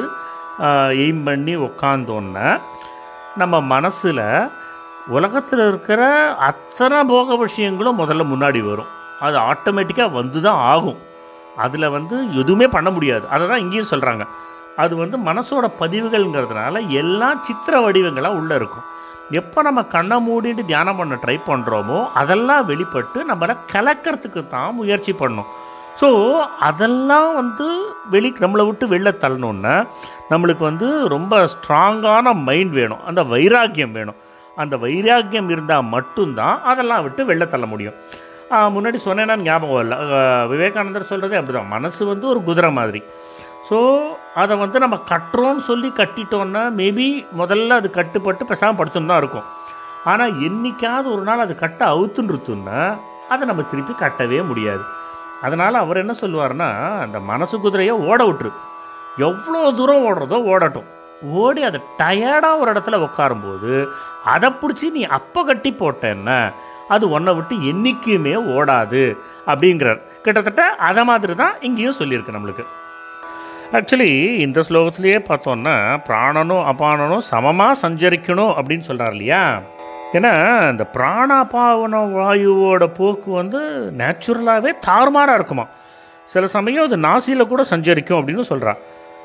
எய்ம் பண்ணி உக்காந்தோன்னா நம்ம மனசில் உலகத்தில் இருக்கிற அத்தனை போக விஷயங்களும் முதல்ல முன்னாடி வரும் அது ஆட்டோமேட்டிக்காக வந்து தான் ஆகும் அதில் வந்து எதுவுமே பண்ண முடியாது அதை தான் இங்கேயும் சொல்கிறாங்க அது வந்து மனசோட பதிவுகள்ங்கிறதுனால எல்லாம் சித்திர வடிவங்களாக உள்ளே இருக்கும் எப்போ நம்ம கண்ணை மூடிட்டு தியானம் பண்ண ட்ரை பண்ணுறோமோ அதெல்லாம் வெளிப்பட்டு நம்மளை கலக்கிறதுக்கு தான் முயற்சி பண்ணணும் ஸோ அதெல்லாம் வந்து வெளி நம்மளை விட்டு வெளில தள்ளணுன்னா நம்மளுக்கு வந்து ரொம்ப ஸ்ட்ராங்கான மைண்ட் வேணும் அந்த வைராக்கியம் வேணும் அந்த வைராக்கியம் இருந்தால் மட்டும்தான் அதெல்லாம் விட்டு வெளில தள்ள முடியும் ஆ, முன்னாடி சொன்னேன்னா ஞாபகம் இல்லை அஹ், விவேகானந்தர் சொல்கிறதே அப்படிதான் மனசு வந்து ஒரு குதிரை மாதிரி ஸோ அதை வந்து நம்ம கட்டுறோன்னு சொல்லி கட்டிட்டோன்னா மேபி முதல்ல அது கட்டுப்பட்டு பேசாமல் படுத்துன்னு தான் இருக்கும் ஆனால் என்னைக்காவது ஒரு நாள் அது கட்ட அவுத்துன்றுத்துன்னா அதை நம்ம திருப்பி கட்டவே முடியாது அதனால் அவர் என்ன சொல்லுவார்னா அந்த மனசு குதிரையை ஓட விட்டுரு எவ்வளோ தூரம் ஓடுறதோ ஓடட்டும் ஓடி அதை டயர்டாக ஒரு இடத்துல உட்காரும்போது அதை பிடிச்சி நீ அப்போ கட்டி போட்டேன்னா அது உன்னை விட்டு என்றைக்குமே ஓடாது அப்படிங்கிறார் கிட்டத்தட்ட அதை மாதிரி தான் இங்கேயும் சொல்லியிருக்கு நம்மளுக்கு ஆக்சுவலி இந்த ஸ்லோகத்திலேயே பார்த்தோன்னா பிராணனும் அபானனும் சமமாக சஞ்சரிக்கணும் அப்படின்னு சொல்கிறார் இல்லையா ஏன்னா இந்த பிராண அபாவன வாயுவோட போக்கு வந்து நேச்சுரலாகவே தாறுமாறாக இருக்குமா சில சமயம் அது நாசியில் கூட சஞ்சரிக்கும் அப்படின்னு சொல்கிறா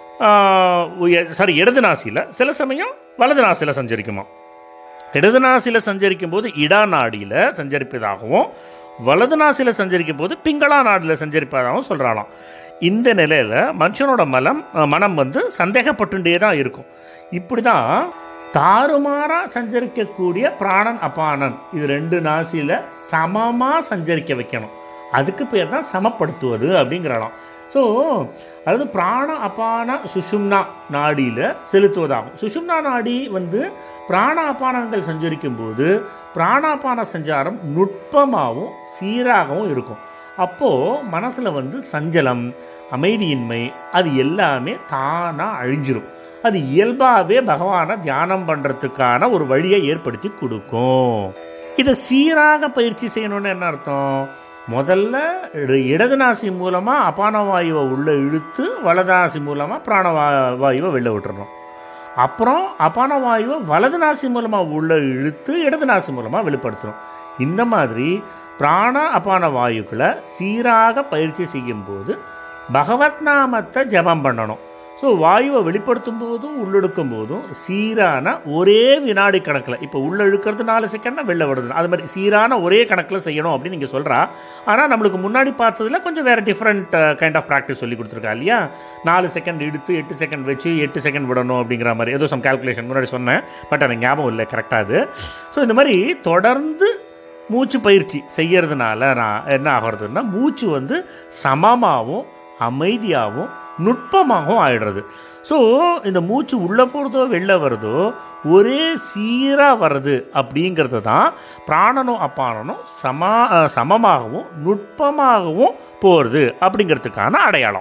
சாரி இடது நாசியில் சில சமயம் வலது நாசியில் சஞ்சரிக்குமா இடது நாசியில் சஞ்சரிக்கும் போது இடா நாடியில் சஞ்சரிப்பதாகவும் வலது நாசியில் சஞ்சரிக்கும் போது பிங்களா நாடியில் சஞ்சரிப்பதாகவும் சொல்கிறாளாம் இந்த நிலையில் மனுஷனோட மலம் அஹ், மனம் வந்து சந்தேகப்பட்டுட்டே தான் இருக்கும் இப்படி தான் தாறுமாறாக சஞ்சரிக்கக்கூடிய பிராணன் அபானன் இது ரெண்டு நாசியில் சமமாக சஞ்சரிக்க வைக்கணும் அதுக்கு பேர் தான் சமப்படுத்துவது அப்படிங்கிறாளாம் ஸோ அதாவது பிராண அபான சுஷும்னா நாடியில் செலுத்துவதாகும் சுஷும்னா நாடி வந்து பிராண அபானங்கள் சஞ்சரிக்கும் போது பிராணாபான சஞ்சாரம் நுட்பமாகவும் சீராகவும் இருக்கும் அப்போது மனசில் வந்து சஞ்சலம் அமைதியின்மை அது எல்லாமே தானாக அழிஞ்சிரும் அது இயல்பாகவே பகவானை தியானம் பண்ணுறதுக்கான ஒரு வழியை ஏற்படுத்தி கொடுக்கும் இதை சீராக பயிற்சி செய்யணும்னு என்ன அர்த்தம் முதல்ல இட- இடது நாசி மூலமாக அபான வாயுவை உள்ளே இழுத்து வலது நாசி மூலமாக பிராண வா- வாயுவை வெளில விட்டுறணும் அப்புறம் அபான வாயுவை வலது நாசி மூலமாக உள்ளே இழுத்து இடது நாசி மூலமாக வெளிப்படுத்தணும் இந்த மாதிரி பிராண அபான வாயுக்களை சீராக பயிற்சி செய்யும்போது பகவத் நாமத்தை ஜெபம் பண்ணணும் ஸோ வாயுவை வெளிப்படுத்தும் போதும் உள்ளெடுக்கும் போதும் சீரான ஒரே வினாடி கணக்கில் இப்போ உள்ள இழுக்கிறது நாலு செகண்ட்னா வெளில விடுறது அது மாதிரி சீரான ஒரே கணக்கில் செய்யணும் அப்படின்னு நீங்கள் சொல்கிறா ஆனால் நம்மளுக்கு முன்னாடி பார்த்ததுல கொஞ்சம் வேறு டிஃப்ரெண்ட் கைண்ட் ஆஃப் ப்ராக்டிஸ் சொல்லி கொடுத்துருக்கா இல்லையா நாலு செகண்ட் எடுத்து எட்டு செகண்ட் வச்சு எட்டு செகண்ட் விடணும் அப்படிங்கிற மாதிரி ஏதோ சம் கால்குலேஷன் முன்னாடி சொன்னேன் பட் எனக்கு ஞாபகம் இல்லை கரெக்டாக அது ஸோ இந்த மாதிரி தொடர்ந்து மூச்சு பயிற்சி செய்யறதுனால நான் என்ன ஆகிறதுன்னா மூச்சு வந்து சமமாகவும் அமைதியாகவும் நுட்பமாகவும் ஆயிடுறது ஸோ இந்த மூச்சு உள்ளே போகிறதோ வெளில வருதோ ஒரே சீராக வர்றது அப்படிங்கிறது தான் பிராணனும் அப்பானனும் சமா அஹ், சமமாகவும் நுட்பமாகவும் போகிறது அப்படிங்கிறதுக்கான அடையாளம்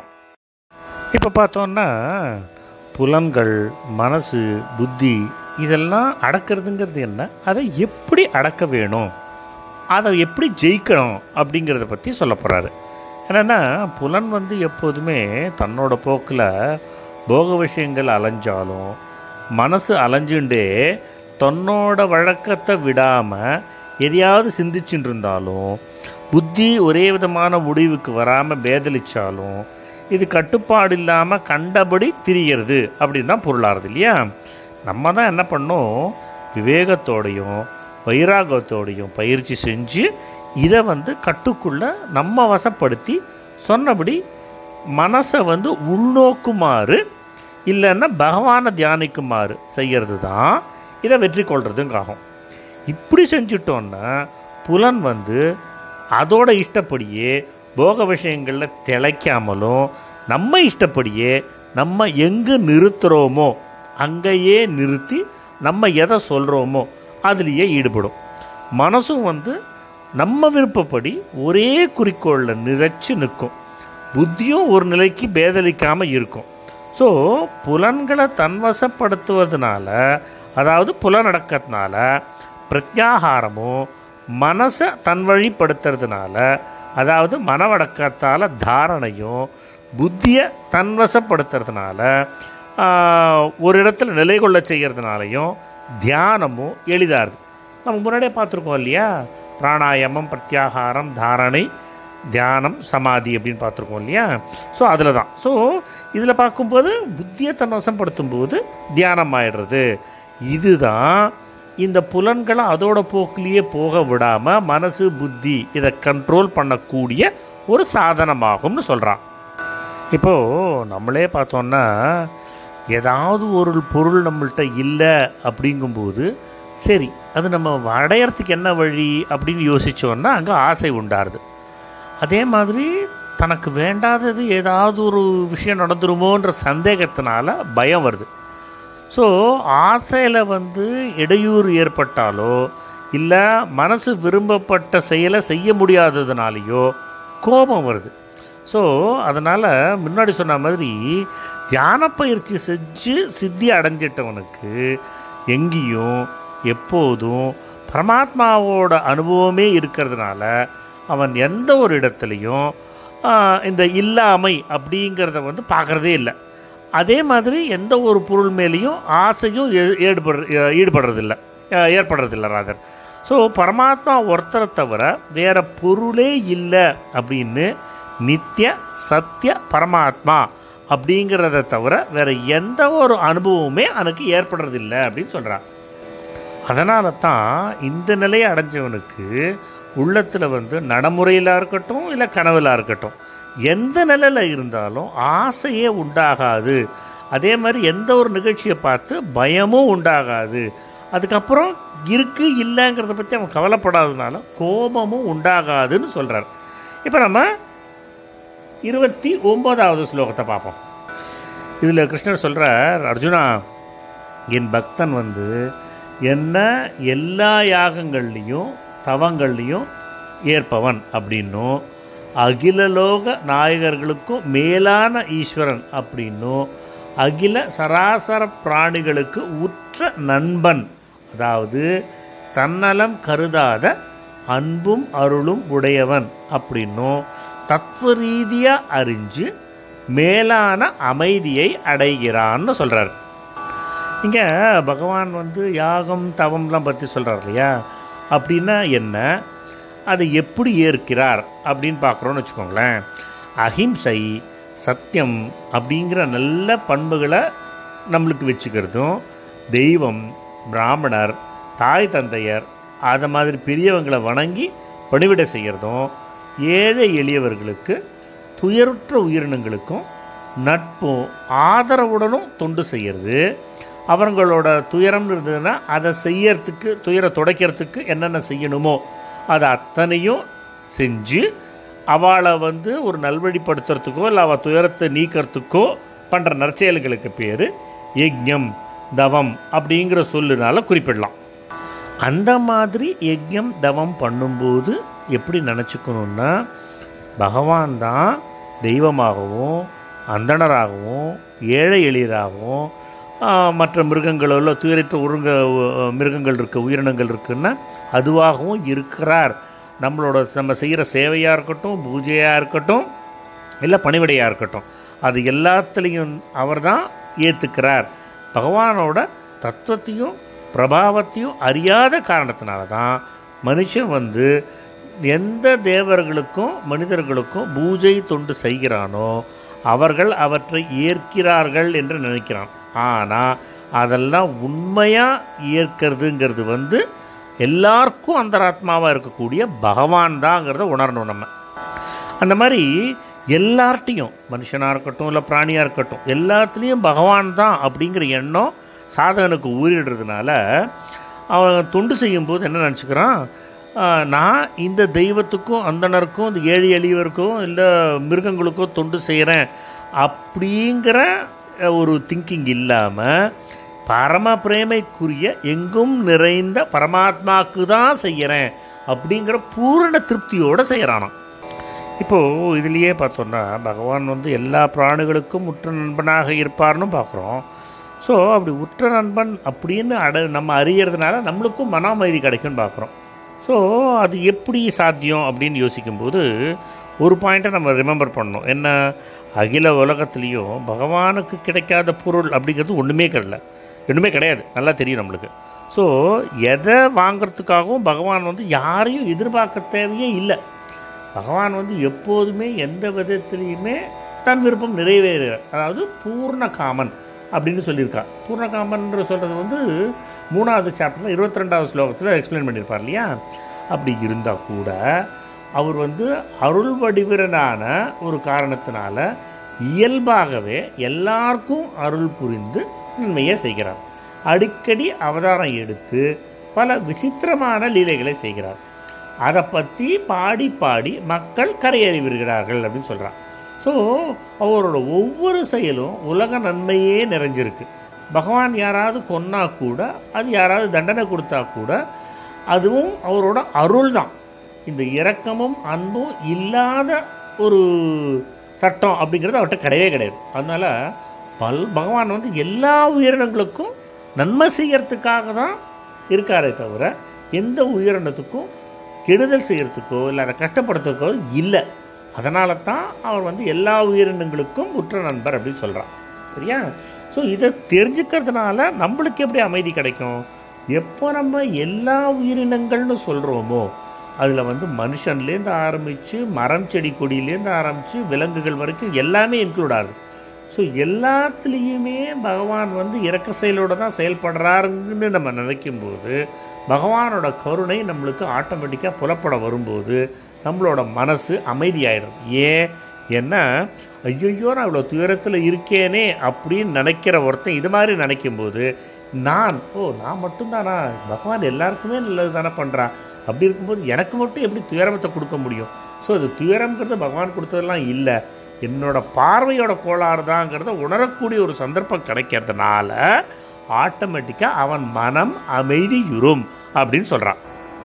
இப்போ பார்த்தோன்னா புலன்கள் மனசு புத்தி இதெல்லாம் அடக்கிறதுங்கிறது என்ன அதை எப்படி அடக்க வேணும் அதை எப்படி ஜெயிக்கணும் அப்படிங்கிறத பற்றி சொல்ல போகிறாரு என்னென்னா புலன் வந்து எப்போதுமே தன்னோட போக்கில் போக விஷயங்கள் அலைஞ்சாலும் மனசு அலைஞ்சுண்டே தன்னோட வழக்கத்தை விடாமல் எதையாவது சிந்திச்சுட்டு இருந்தாலும் புத்தி ஒரே விதமான முடிவுக்கு வராமல் பேதலிச்சாலும் இது கட்டுப்பாடு இல்லாமல் கண்டபடி திரிகிறது அப்படின்னு தான் பொருளாகிறது இல்லையா நம்ம தான் என்ன பண்ணோம் விவேகத்தோடையும் வைராகத்தோடையும் பயிற்சி செஞ்சு இதை வந்து கட்டுக்குள்ளே நம்ம வசப்படுத்தி சொன்னபடி மனசை வந்து உள்நோக்குமாறு இல்லைன்னா பகவானை தியானிக்குமாறு செய்கிறது தான் இதை வெற்றி கொள்றதுங்காகும் இப்படி செஞ்சுட்டோன்னா புலன் வந்து அதோட இஷ்டப்படியே போக விஷயங்களில் திளைக்காமலும் நம்ம இஷ்டப்படியே நம்ம எங்கு நிறுத்துகிறோமோ அங்கேயே நிறுத்தி நம்ம எதை சொல்கிறோமோ அதுலேயே ஈடுபடும் மனசும் வந்து நம்ம விருப்பப்படி ஒரே குறிக்கோளில் நிறைச்சு நிற்கும் புத்தியும் ஒரு நிலைக்கு பேதலிக்காமல் இருக்கும் ஸோ புலன்களை தன்வசப்படுத்துவதனால அதாவது புலனடக்கத்தினால பிரத்யாகாரமும் மனசை தன்வழிப்படுத்துறதுனால அதாவது மனவடக்கத்தால் தாரணையும் புத்தியை தன்வசப்படுத்துறதுனால ஆஹ், ஒரு இடத்துல நிலை கொள்ள செய்கிறதுனாலையும் தியானமும் எளிதாகுது நம்ம முன்னாடியே பார்த்துருக்கோம் இல்லையா பிராணாயாமம் பிரத்யாகாரம் தாரணை தியானம் சமாதி அப்படின்னு பார்த்துருக்கோம் இல்லையா ஸோ அதில் தான் ஸோ இதில் பார்க்கும்போது புத்தியை தன் வசப்படுத்தும் போது தியானம் ஆயிடுறது இதுதான் இந்த புலன்களை அதோட போக்கிலேயே போக விடாமல் மனசு புத்தி இதை கண்ட்ரோல் பண்ணக்கூடிய ஒரு சாதனமாகும்னு சொல்கிறான் இப்போது நம்மளே பார்த்தோன்னா ஏதாவது ஒரு பொருள் நம்மள்கிட்ட இல்லை அப்படிங்கும்போது சரி அது நம்ம அடையறதுக்கு என்ன வழி அப்படின்னு யோசிச்சோன்னா அங்கே ஆசை உண்டாருது அதே மாதிரி தனக்கு வேண்டாதது ஏதாவது ஒரு விஷயம் நடந்துருமோன்ற சந்தேகத்தினால பயம் வருது ஸோ ஆசையில் வந்து இடையூறு ஏற்பட்டாலோ இல்லை மனசு விரும்பப்பட்ட செயலை செய்ய முடியாததுனாலேயோ கோபம் வருது ஸோ அதனால் முன்னாடி சொன்ன மாதிரி தியான பயிற்சி செஞ்சு சித்தி அடைஞ்சிட்டவனுக்கு எங்கேயும் எப்போதும் பரமாத்மாவோட அனுபவமே இருக்கிறதுனால அவன் எந்த ஒரு இடத்துலையும் ஆஹ், இந்த இல்லாமை அப்படிங்கிறத வந்து பார்க்குறதே இல்லை அதே மாதிரி எந்த ஒரு பொருள் மேலேயும் ஆசையும் ஏ- ஈடுபடுற ஈடுபடுறதில்ல அஹ், ஏற்படுறதில்ல ராதர் ஸோ பரமாத்மா ஒருத்தரை தவிர வேற பொருளே இல்லை அப்படின்னு நித்திய சத்திய பரமாத்மா அப்படிங்கிறத தவிர வேற எந்த ஒரு அனுபவமுமே எனக்கு ஏற்படுறதில்லை அப்படின்னு சொல்கிறான் அதனால தான் இந்த நிலையை அடைஞ்சவனுக்கு உள்ளத்தில் வந்து நடைமுறையிலாக இருக்கட்டும் இல்லை கனவுல இருக்கட்டும் எந்த நிலையில் இருந்தாலும் ஆசையே உண்டாகாது அதே மாதிரி எந்த ஒரு நிகழ்ச்சியை பார்த்து பயமும் உண்டாகாது அதுக்கப்புறம் இருக்கு இல்லைங்கிறத பற்றி அவன் கவலைப்படாததுனால கோபமும் உண்டாகாதுன்னு சொல்கிறார் இப்போ நம்ம இருபத்தி ஒம்போதாவது ஸ்லோகத்தை பார்ப்போம் இதில் கிருஷ்ணர் சொல்கிறார் அர்ஜுனா என் பக்தன் வந்து என்ன எல்லா யாகங்கள்லேயும் தவங்கள்லேயும் ஏற்பவன் அப்படின்னும் அகிலலோக நாயகர்களுக்கும் மேலான ஈஸ்வரன் அப்படின்னும் அகில சராசர பிராணிகளுக்கு உற்ற நண்பன் அதாவது தன்னலம் கருதாத அன்பும் அருளும் உடையவன் அப்படின்னும் தத்துவ ரீதியாக அறிஞ்சு மேலான அமைதியை அடைகிறான்னு சொல்கிறார் இங்கே பகவான் வந்து யாகம் தவம்லாம் பற்றி சொல்கிறார் இல்லையா அப்படின்னா என்ன அதை எப்படி ஏற்கிறார் அப்படின்னு பார்க்குறோன்னு வச்சுக்கோங்களேன் அஹிம்சை சத்தியம் அப்படிங்கிற நல்ல பண்புகளை நம்மளுக்கு வச்சுக்கிறதும் தெய்வம் பிராமணர் தாய் தந்தையர் அதை மாதிரி பெரியவங்களை வணங்கி பணிவிடை செய்கிறதும் ஏழை எளியவர்களுக்கு துயருற்ற உயிரினங்களுக்கும் நட்பும் ஆதரவுடனும் தொண்டு செய்கிறது அவங்களோட துயரம் இருந்ததுன்னா அதை செய்யறதுக்கு துயரை துடைக்கிறதுக்கு என்னென்ன செய்யணுமோ அதை அத்தனையும் செஞ்சு அவளை வந்து ஒரு நல்வழிப்படுத்துறதுக்கோ இல்லை அவள் துயரத்தை நீக்கிறதுக்கோ பண்ணுற நற்செயல்களுக்கு பேர் யஜ்ஞம் தவம் அப்படிங்கிற சொல்லுனால குறிப்பிடலாம் அந்த மாதிரி யஜ்ஞம் தவம் பண்ணும்போது எப்படி நினச்சிக்கணுன்னா பகவான் தான் தெய்வமாகவும் அந்தணராகவும் ஏழை எளியராகவும் ஆ, மற்ற மிருகங்களோ இல்லை துயரற்ற ஒருங்க மிருகங்கள் இருக்குது உயிரினங்கள் இருக்குன்னா அதுவாகவும் இருக்கிறார் நம்மளோட நம்ம செய்கிற சேவையாக இருக்கட்டும் பூஜையாக இருக்கட்டும் இல்லை பணிவிடையாக இருக்கட்டும் அது எல்லாத்துலேயும் அவர் தான் ஏற்றுக்கிறார் பகவானோட தத்துவத்தையும் பிரபாவத்தையும் அறியாத காரணத்தினால தான் மனுஷன் வந்து எந்த தேவர்களுக்கும் மனிதர்களுக்கும் பூஜை தொண்டு செய்கிறானோ அவர்கள் அவற்றை ஏற்கிறார்கள் என்று நினைக்கிறான் ஆனால் அதெல்லாம் உண்மையாக ஏற்கிறதுங்கிறது வந்து எல்லாருக்கும் அந்தராத்மாவாக இருக்கக்கூடிய பகவான் தாங்கிறத உணரணும் நம்ம அந்த மாதிரி எல்லார்ட்டையும் மனுஷனாக இருக்கட்டும் இல்லை பிராணியாக இருக்கட்டும் எல்லாத்துலேயும் பகவான் தான் அப்படிங்கிற எண்ணம் சாதகனுக்கு ஊறிடுறதுனால அவன் தொண்டு செய்யும்போது என்ன நினச்சிக்கிறான் ஆஹ், நான் இந்த தெய்வத்துக்கும் அந்தணருக்கும் இந்த ஏழை எளியவருக்கும் இல்லை மிருகங்களுக்கோ தொண்டு செய்கிறேன் அப்படிங்கிற அஹ், ஒரு திங்கிங் இல்லாமல் பரம பிரேமைக்குரிய எங்கும் நிறைந்த பரமாத்மாவுக்கு தான் செய்கிறேன் அப்படிங்கிற பூரண திருப்தியோடு செய்கிறானாம் இப்போது இதுலேயே பார்த்தோன்னா பகவான் வந்து எல்லா பிராணிகளுக்கும் உற்ற நண்பனாக இருப்பார்னு பார்க்குறோம் ஸோ அப்படி உற்ற நண்பன் அப்படின்னு அட நம்ம அறியறதுனால நம்மளுக்கும் மன அமைதி கிடைக்கும்னு பார்க்குறோம் ஸோ அது எப்படி சாத்தியம் அப்படின்னு யோசிக்கும்போது ஒரு பாயிண்ட்டை நம்ம ரிமெம்பர் பண்ணணும் என்ன அகில உலகத்துலேயும் பகவானுக்கு கிடைக்காத பொருள் அப்படிங்கிறது ஒன்றுமே கிடையாது ஒன்றுமே கிடையாது நல்லா தெரியும் நம்மளுக்கு ஸோ எதை வாங்குறதுக்காகவும் பகவான் வந்து யாரையும் எதிர்பார்க்க தேவையே இல்லை பகவான் வந்து எப்போதுமே எந்த விதத்திலையுமே தன் விருப்பம் நிறைவேறுகிறார் அதாவது பூர்ண காமன் அப்படின்னு சொல்லியிருக்கா பூர்ணகாமன்ற சொல்கிறது வந்து மூணாவது சாப்டரில் இருபத்தி ரெண்டாவது ஸ்லோகத்தில் எக்ஸ்பிளைன் பண்ணியிருப்பார் இல்லையா அப்படி இருந்தால் கூட அவர் வந்து அருள் வடிவரனான ஒரு காரணத்தினால இயல்பாகவே எல்லாருக்கும் அருள் புரிந்து நன்மையை செய்கிறார் அடிக்கடி அவதாரம் எடுத்து பல விசித்திரமான லீலைகளை செய்கிறார் அதை பற்றி பாடி பாடி மக்கள் கரையேறி வருகிறார்கள் அப்படின்னு சொல்கிறான் ஸோ அவரோட ஒவ்வொரு செயலும் உலக நன்மையே நிறைஞ்சிருக்கு பகவான் யாராவது கொன்னா கூட அது யாராவது தண்டனை கொடுத்தா கூட அதுவும் அவரோட அருள் தான் இந்த இரக்கமும் அன்பும் இல்லாத ஒரு சட்டம் அப்படிங்கிறது அவர்கிட்ட கிடையவே கிடையாது அதனால் பல் பகவான் வந்து எல்லா உயிரினங்களுக்கும் நன்மை செய்யறதுக்காக தான் இருக்காரே தவிர எந்த உயிரினத்துக்கும் கெடுதல் செய்யறதுக்கோ இல்லை அதை கஷ்டப்படுத்துறதுக்கோ இல்லை அதனால தான் அவர் வந்து எல்லா உயிரினங்களுக்கும் உற்ற நண்பர் அப்படின்னு சொல்கிறான் சரியா ஸோ இதை தெரிஞ்சுக்கிறதுனால நம்மளுக்கு எப்படி அமைதி கிடைக்கும் எப்போ நம்ம எல்லா உயிரினங்கள்னு சொல்கிறோமோ அதில் வந்து மனுஷன்லேருந்து ஆரம்பித்து மரம் செடி கொடியிலேருந்து ஆரம்பித்து விலங்குகள் வரைக்கும் எல்லாமே இன்க்ளூட் ஆகுது ஸோ எல்லாத்துலேயுமே பகவான் வந்து இறக்க செயலோடு தான் செயல்படுறாருன்னு நம்ம நினைக்கும்போது பகவானோட கருணை நம்மளுக்கு ஆட்டோமேட்டிக்காக புலப்பட வரும்போது நம்மளோட மனசு அமைதியாயிடும் ஏன் ஏன்னா ஐயோ நான் இவ்வளோ துயரத்தில் இருக்கேனே அப்படின்னு நினைக்கிற ஒருத்தன் இது மாதிரி நினைக்கும்போது நான் ஓ நான் மட்டும்தானா பகவான் எல்லாருக்குமே நல்லது தானே பண்ணுறான் அப்படி இருக்கும்போது எனக்கு மட்டும் எப்படி துயரத்தை கொடுக்க முடியும் ஸோ அது துயரம்ங்கிறது பகவான் கொடுத்ததெல்லாம் இல்லை என்னோட பார்வையோட கோளாறு தாங்கிறத உணரக்கூடிய ஒரு சந்தர்ப்பம் கிடைக்கிறதுனால ஆட்டோமேட்டிக்காக அவன் மனம் அமைதியுறும் அப்படின்னு சொல்கிறான்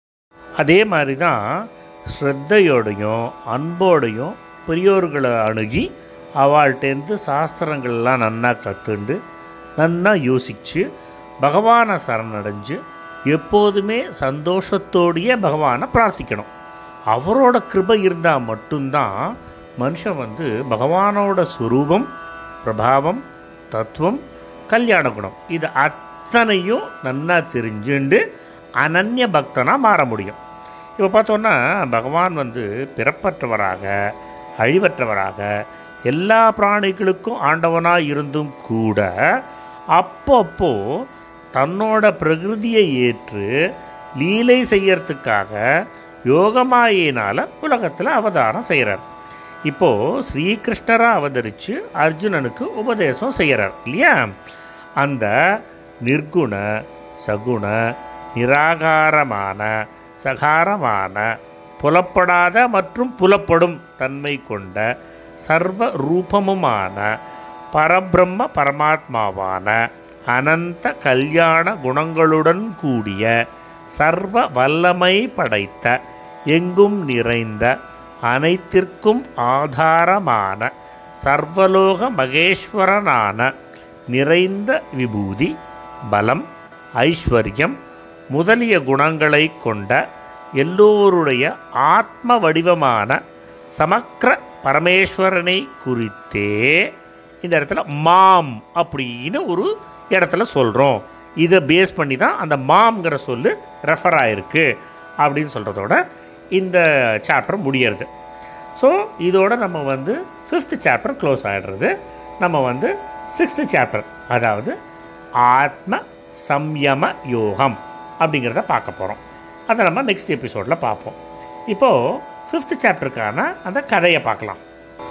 அதே மாதிரி தான் ஸ்ரத்தையோடையும் அன்போடையும் பெரியோர்களை அணுகி அவள்கிட்டேருந்து சாஸ்திரங்கள்லாம் நன்னா கற்றுண்டு நன்னா யோசித்து பகவானை சரணடைஞ்சு எப்போதுமே சந்தோஷத்தோடையே பகவானை பிரார்த்திக்கணும் அவரோட கிருபை இருந்தால் மட்டும்தான் மனுஷன் வந்து பகவானோட சுரூபம் பிரபாவம் தத்துவம் கல்யாண குணம் இது அத்தனையும் நன்னா தெரிஞ்சுண்டு அனன்ய பக்தனாக மாற முடியும் இப்போ பார்த்தோன்னா பகவான் வந்து பிறப்பற்றவராக அழிவற்றவராக எல்லா பிராணிகளுக்கும் ஆண்டவனாக இருந்தும் கூட அப்பப்போ தன்னோட பிரகிருதியை ஏற்று லீலை செய்யறதுக்காக யோகமாயினால் உலகத்தில் அவதாரம் செய்கிறார் இப்போது ஸ்ரீகிருஷ்ணராக அவதரித்து அர்ஜுனனுக்கு உபதேசம் செய்கிறார் இல்லையா அந்த நிர்குண சகுண நிராகாரமான சகாரமான புலப்படாத மற்றும் புலப்படும் தன்மை கொண்ட சர்வ ரூபமுமான பரபிரம்ம பரமாத்மாவான அனந்த கல்யாண குணங்களுடன் கூடிய சர்வ வல்லமை படைத்த எங்கும் நிறைந்த அனைத்திற்கும் ஆதாரமான சர்வலோக மகேஸ்வரனான நிறைந்த விபூதி பலம் ஐஸ்வர்யம் முதலிய குணங்களை கொண்ட எல்லோருடைய ஆத்ம வடிவமான சமக்ர பரமேஸ்வரனை குறித்தே இந்த இடத்துல மாம் அப்படின்னு ஒரு இடத்துல சொல்கிறோம் இதை பேஸ் பண்ணி தான் அந்த மாம்ங்கிற சொல்லு ரெஃபர் ஆயிருக்கு அப்படின்னு சொல்கிறதோட இந்த சாப்டர் முடியறது ஸோ இதோட நம்ம வந்து ஃபிஃப்த் சாப்டர் க்ளோஸ் ஆகிடுறது நம்ம வந்து சிக்ஸ்த்து சாப்டர் அதாவது ஆத்ம சம்யம யோகம் அப்படிங்கிறத பார்க்க போகிறோம் அதை நம்ம நெக்ஸ்ட் எபிசோடில் பார்ப்போம் இப்போது ஃபிஃப்த் சாப்டருக்கான அந்த கதையை பார்க்கலாம்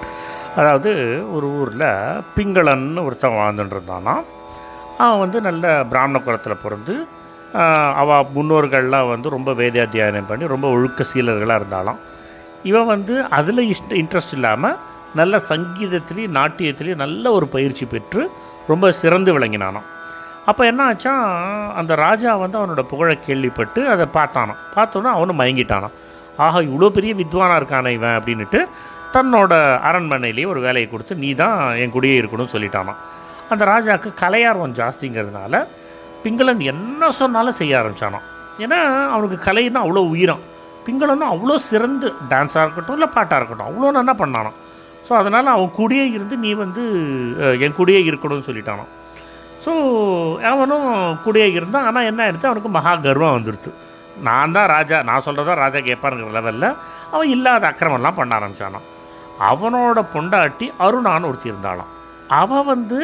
அதாவது ஒரு ஊரில் பிங்களன்னு ஒருத்தன் வாழ்ந்துட்டு இருந்தானா அவன் வந்து நல்ல பிராமண குலத்தில் பிறந்து ஆஹ், அவ முன்னோர்கள்லாம் வந்து ரொம்ப வேதாத்தியாயனம் பண்ணி ரொம்ப ஒழுக்க சீலர்களாக இருந்தாலும் இவன் வந்து அதில் இஷ்ட இன்ட்ரெஸ்ட் இல்லாமல் நல்ல சங்கீதத்துலேயும் நாட்டியத்துலேயும் நல்ல ஒரு பயிற்சி பெற்று ரொம்ப சிறந்து விளங்கினானாம் அப்போ என்ன ஆச்சான் அந்த ராஜா வந்து அவனோட புகழை கேள்விப்பட்டு அதை பார்த்தானாம் பார்த்தோன்னா அவனும் மயங்கிட்டானான் ஆஹா இவ்வளோ பெரிய வித்வானாக இருக்கானே இவன் அப்படின்னுட்டு தன்னோட அரண்மனையிலேயே ஒரு வேலையை கொடுத்து நீ தான் என் கூடயே இருக்கணும்னு சொல்லிட்டானாம் அந்த ராஜாவுக்கு கலையார்வம் ஜாஸ்திங்கிறதுனால பிங்களன் என்ன சொன்னாலும் செய்ய ஆரம்பிச்சானாம் ஏன்னா அவனுக்கு கலைன்னா அவ்வளோ உயிரம் பிங்களனும் அவ்வளோ சிறந்து டான்ஸாக இருக்கட்டும் இல்லை பாட்டாக இருக்கட்டும் அவ்வளோ நல்லா பண்ணானாம் ஸோ அதனால் அவன் கூடயே இருந்து நீ வந்து அஹ், என் கூடயே இருக்கணும்னு சொல்லிட்டானாம் ஸோ அவனும் கூடயே இருந்தான் ஆனால் என்ன ஆயிடுச்சு அவனுக்கு மகா கர்வம் வந்துடுது நான் தான் ராஜா நான் சொல்கிறதா ராஜா கேட்பாருங்கிற லெவலில் அவன் இல்லாத அக்கிரமெல்லாம் பண்ண ஆரம்பிச்சானான் அவனோட பொண்டாட்டி அருணான்னு ஒருத்தி இருந்தாளாம் அவள் வந்து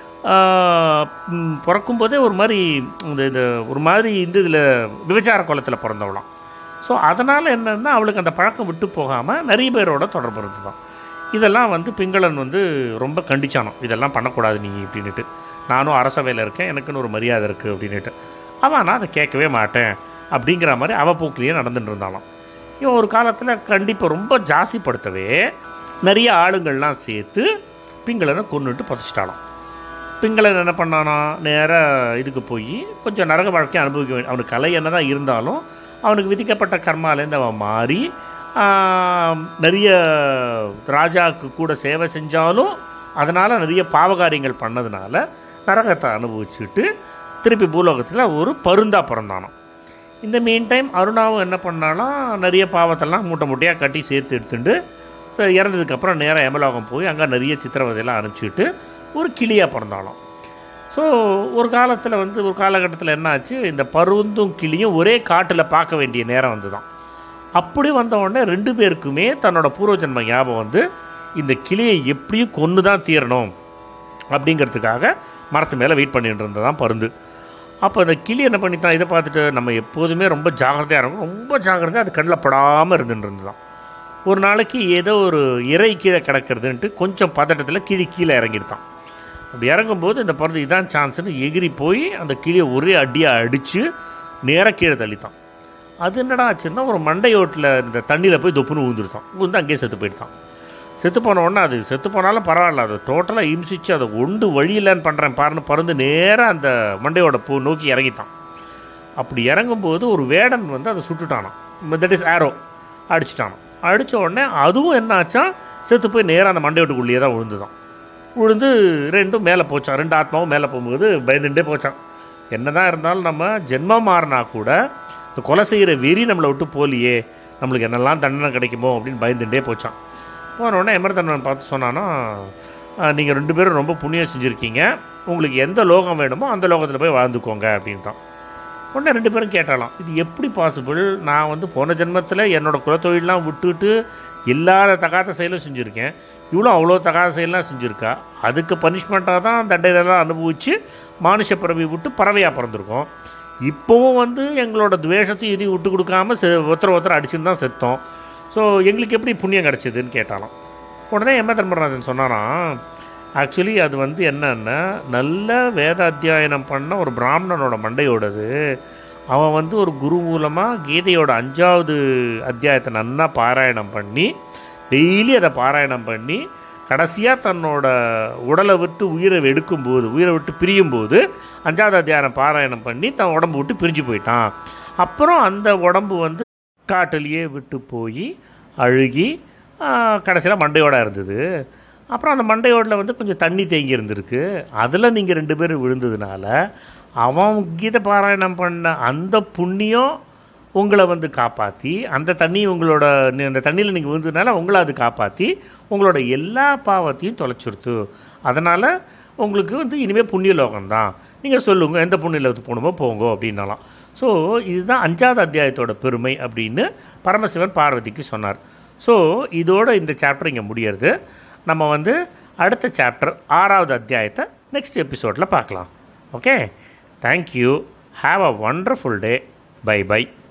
ஆஹ், ம், பிறக்கும்போதே ஒரு மாதிரி இந்த இது ஒரு மாதிரி இந்த இதில் விபச்சார குளத்தில் பிறந்தவளாம் ஸோ அதனால் என்னென்னா அவளுக்கு அந்த பழக்கம் விட்டு போகாமல் நிறைய பேரோட தொடர்பு இருந்துதான் இதெல்லாம் வந்து பிங்களன் வந்து ரொம்ப கண்டிச்சானோ இதெல்லாம் பண்ணக்கூடாது நீ அப்படின்னுட்டு நானும் அரசவையில் இருக்கேன் எனக்குன்னு ஒரு மரியாதை இருக்குது அப்படின்னுட்டு அவன் நான் அதை கேட்கவே மாட்டேன் அப்படிங்கிற மாதிரி அவ போக்கிலேயே நடந்துட்டு இருந்தாலும் இவன் ஒரு காலத்தில் கண்டிப்பாக ரொம்ப ஜாஸ்திப்படுத்தவே நிறைய ஆளுங்கள்லாம் சேர்த்து பிங்களனை கொன்னுட்டு புதைச்சிட்டாலாம் பிங்களன் என்ன பண்ணானா நேராக இதுக்கு போய் கொஞ்சம் நரக வாழ்க்கையை அனுபவிக்க வேண்டிய அவனுக்கு கலை என்ன தான் இருந்தாலும் அவனுக்கு விதிக்கப்பட்ட கர்மாலேருந்து அவன் மாறி ஆம், நிறைய ராஜாவுக்கு கூட சேவை செஞ்சாலும் அதனால் நிறைய பாவகாரியங்கள் பண்ணதுனால நரகத்தை அனுபவிச்சுட்டு திருப்பி பூலோகத்தில் ஒரு பருந்தா பிறந்தானாம் இந்த மீன் டைம் அருணாவும் என்ன பண்ணாலும் நிறைய பாவத்தெல்லாம் மூட்டை மூட்டையாக கட்டி சேர்த்து எடுத்துட்டு ஸோ இறந்ததுக்கப்புறம் நேராக எமலோகம் போய் அங்கே நிறைய சித்திரவதையெல்லாம் அனுப்பிச்சிட்டு ஒரு கிளியாக பிறந்தாலும் ஸோ ஒரு காலத்தில் வந்து ஒரு காலகட்டத்தில் என்ன ஆச்சு இந்த பருந்தும் கிளியும் ஒரே காட்டில் பார்க்க வேண்டிய நேரம் வந்து தான் அப்படி வந்த உடனே ரெண்டு பேருக்குமே தன்னோட பூர்வ ஜென்ம ஞாபகம் வந்து இந்த கிளியை எப்படியும் கொன்று தான் தீரணும் அப்படிங்கிறதுக்காக மரத்து மேலே வெயிட் பண்ணிட்டு இருந்ததான் பருந்து அப்போ அந்த கிளி என்ன பண்ணித்தான் இதை பார்த்துட்டு நம்ம எப்போதுமே ரொம்ப ஜாக்கிரதையாக இருக்கும் ரொம்ப ஜாக்கிரதையாக அது கண்ணில் படாமல் இருந்துட்டு இருந்ததான் ஒரு நாளைக்கு ஏதோ ஒரு இறை கீழே கிடக்கிறதுன்ட்டு கொஞ்சம் பதட்டத்தில் கிளி கீழே இறங்கிடுதான் அப்படி இறங்கும்போது இந்த பருந்து இதான் சான்ஸ்னு எகிரி போய் அந்த கிளியை ஒரே அடியாக அடித்து நேராக கீழே தள்ளித்தான் அது என்னடா ஆச்சுன்னா ஒரு மண்டையோட்டில் இந்த தண்ணியில் போய் தொப்புன்னு ஊந்துருத்தான் ஊந்து அங்கேயே செத்து போயிட்டான் செத்து போன உடனே அது செத்து போனாலும் பரவாயில்ல அது டோட்டலாக இம்சிச்சு அதை ஒண்டு வழி இல்லைன்னு பண்ணுறேன் பாருன்னு பறந்து நேராக அந்த மண்டையோட பூ நோக்கி இறங்கிட்டான் அப்படி இறங்கும்போது ஒரு வேடன் வந்து அதை சுட்டுட்டானான் தட் இஸ் ஆரோ அடிச்சிட்டானான் அடித்த உடனே அதுவும் என்ன ஆச்சா செத்து போய் நேராக அந்த மண்டையோட்டுக்குள்ளேயே தான் விழுந்துதான் விழுந்து ரெண்டும் மேலே போச்சான் ரெண்டு ஆத்மாவும் மேலே போகும்போது பயந்துட்டே போச்சான் என்னதான் இருந்தாலும் நம்ம ஜென்மம் மாறினா கூட இந்த கொலை செய்கிற வெறி நம்மளை விட்டு போலியே நம்மளுக்கு என்னெல்லாம் தண்டனை கிடைக்குமோ அப்படின்னு பயந்துட்டே போச்சான் போன உடனே எமர்தண்டனை பார்த்து சொன்னான்னா நீங்கள் ரெண்டு பேரும் ரொம்ப புண்ணியம் செஞ்சுருக்கீங்க உங்களுக்கு எந்த லோகம் வேணுமோ அந்த லோகத்தில் போய் வாழ்ந்துக்கோங்க அப்படின்ட்டான் உடனே ரெண்டு பேரும் கேட்டாலாம் இது எப்படி பாசிபிள் நான் வந்து போன ஜென்மத்தில் என்னோட குலத்தொழிலெலாம் விட்டுட்டு இல்லாத தகாத செயலும் செஞ்சுருக்கேன் இவ்வளோ அவ்வளோ தகாத செயலாம் செஞ்சுருக்கா அதுக்கு பனிஷ்மெண்ட்டாக தான் தண்டையிலலாம் அனுபவித்து மானுஷ பிறவி விட்டு பறவையாக பிறந்திருக்கோம் இப்போவும் வந்து எங்களோட துவேஷத்தையும் இதையும் விட்டு கொடுக்காம செ ஒருத்தர் ஒருத்தர் அடிச்சுன்னு தான் செத்தோம் ஸோ எங்களுக்கு எப்படி புண்ணியம் கிடச்சிதுன்னு கேட்டாலாம் உடனே எம்ம தர்மராஜன் சொன்னாராம் ஆக்சுவலி அது வந்து என்னன்னா நல்ல வேத அத்தியாயனம் பண்ண ஒரு பிராமணனோட மண்டையோடது அவன் வந்து ஒரு குரு மூலமாக கீதையோட அஞ்சாவது அத்தியாயத்தை நன்னா பாராயணம் பண்ணி டெய்லி அதை பாராயணம் பண்ணி கடைசியாக தன்னோட உடலை விட்டு உயிரை எடுக்கும்போது உயிரை விட்டு பிரியும்போது அஞ்சாவது அத்தியாயம் பாராயணம் பண்ணி தன் உடம்பு விட்டு பிரிஞ்சு போயிட்டான் அப்புறம் அந்த உடம்பு வந்து காட்டிலேயே விட்டு போய் அழுகி கடைசியில் மண்டையோட இருந்தது அப்புறம் அந்த மண்டையோடில் வந்து கொஞ்சம் தண்ணி தேங்கி இருந்திருக்கு அதில் நீங்கள் ரெண்டு பேரும் விழுந்ததுனால அவன் கீதை பாராயணம் பண்ண அந்த புண்ணியம் உங்களை வந்து காப்பாற்றி அந்த தண்ணி உங்களோட நீ- அந்த தண்ணியில் நீங்கள் விழுந்ததுனால உங்களை அது காப்பாற்றி உங்களோட எல்லா பாவத்தையும் தொலைச்சிருத்து அதனால் உங்களுக்கு வந்து இனிமேல் புண்ணிய லோகம்தான் நீங்கள் சொல்லுங்கள் எந்த புண்ணிய லோகத்துக்கு போகணுமோ போங்க அப்படின்னலாம் ஸோ இதுதான் அஞ்சாவது அத்தியாயத்தோட பெருமை அப்படின்னு பரமசிவன் பார்வதிக்கு சொன்னார் ஸோ இதோட இந்த சாப்டர் இங்கே முடியறது நம்ம வந்து அடுத்த சாப்டர் ஆறாவது அத்தியாயத்தை நெக்ஸ்ட் எபிசோடில் பார்க்கலாம் okay thank you have a wonderful day bye by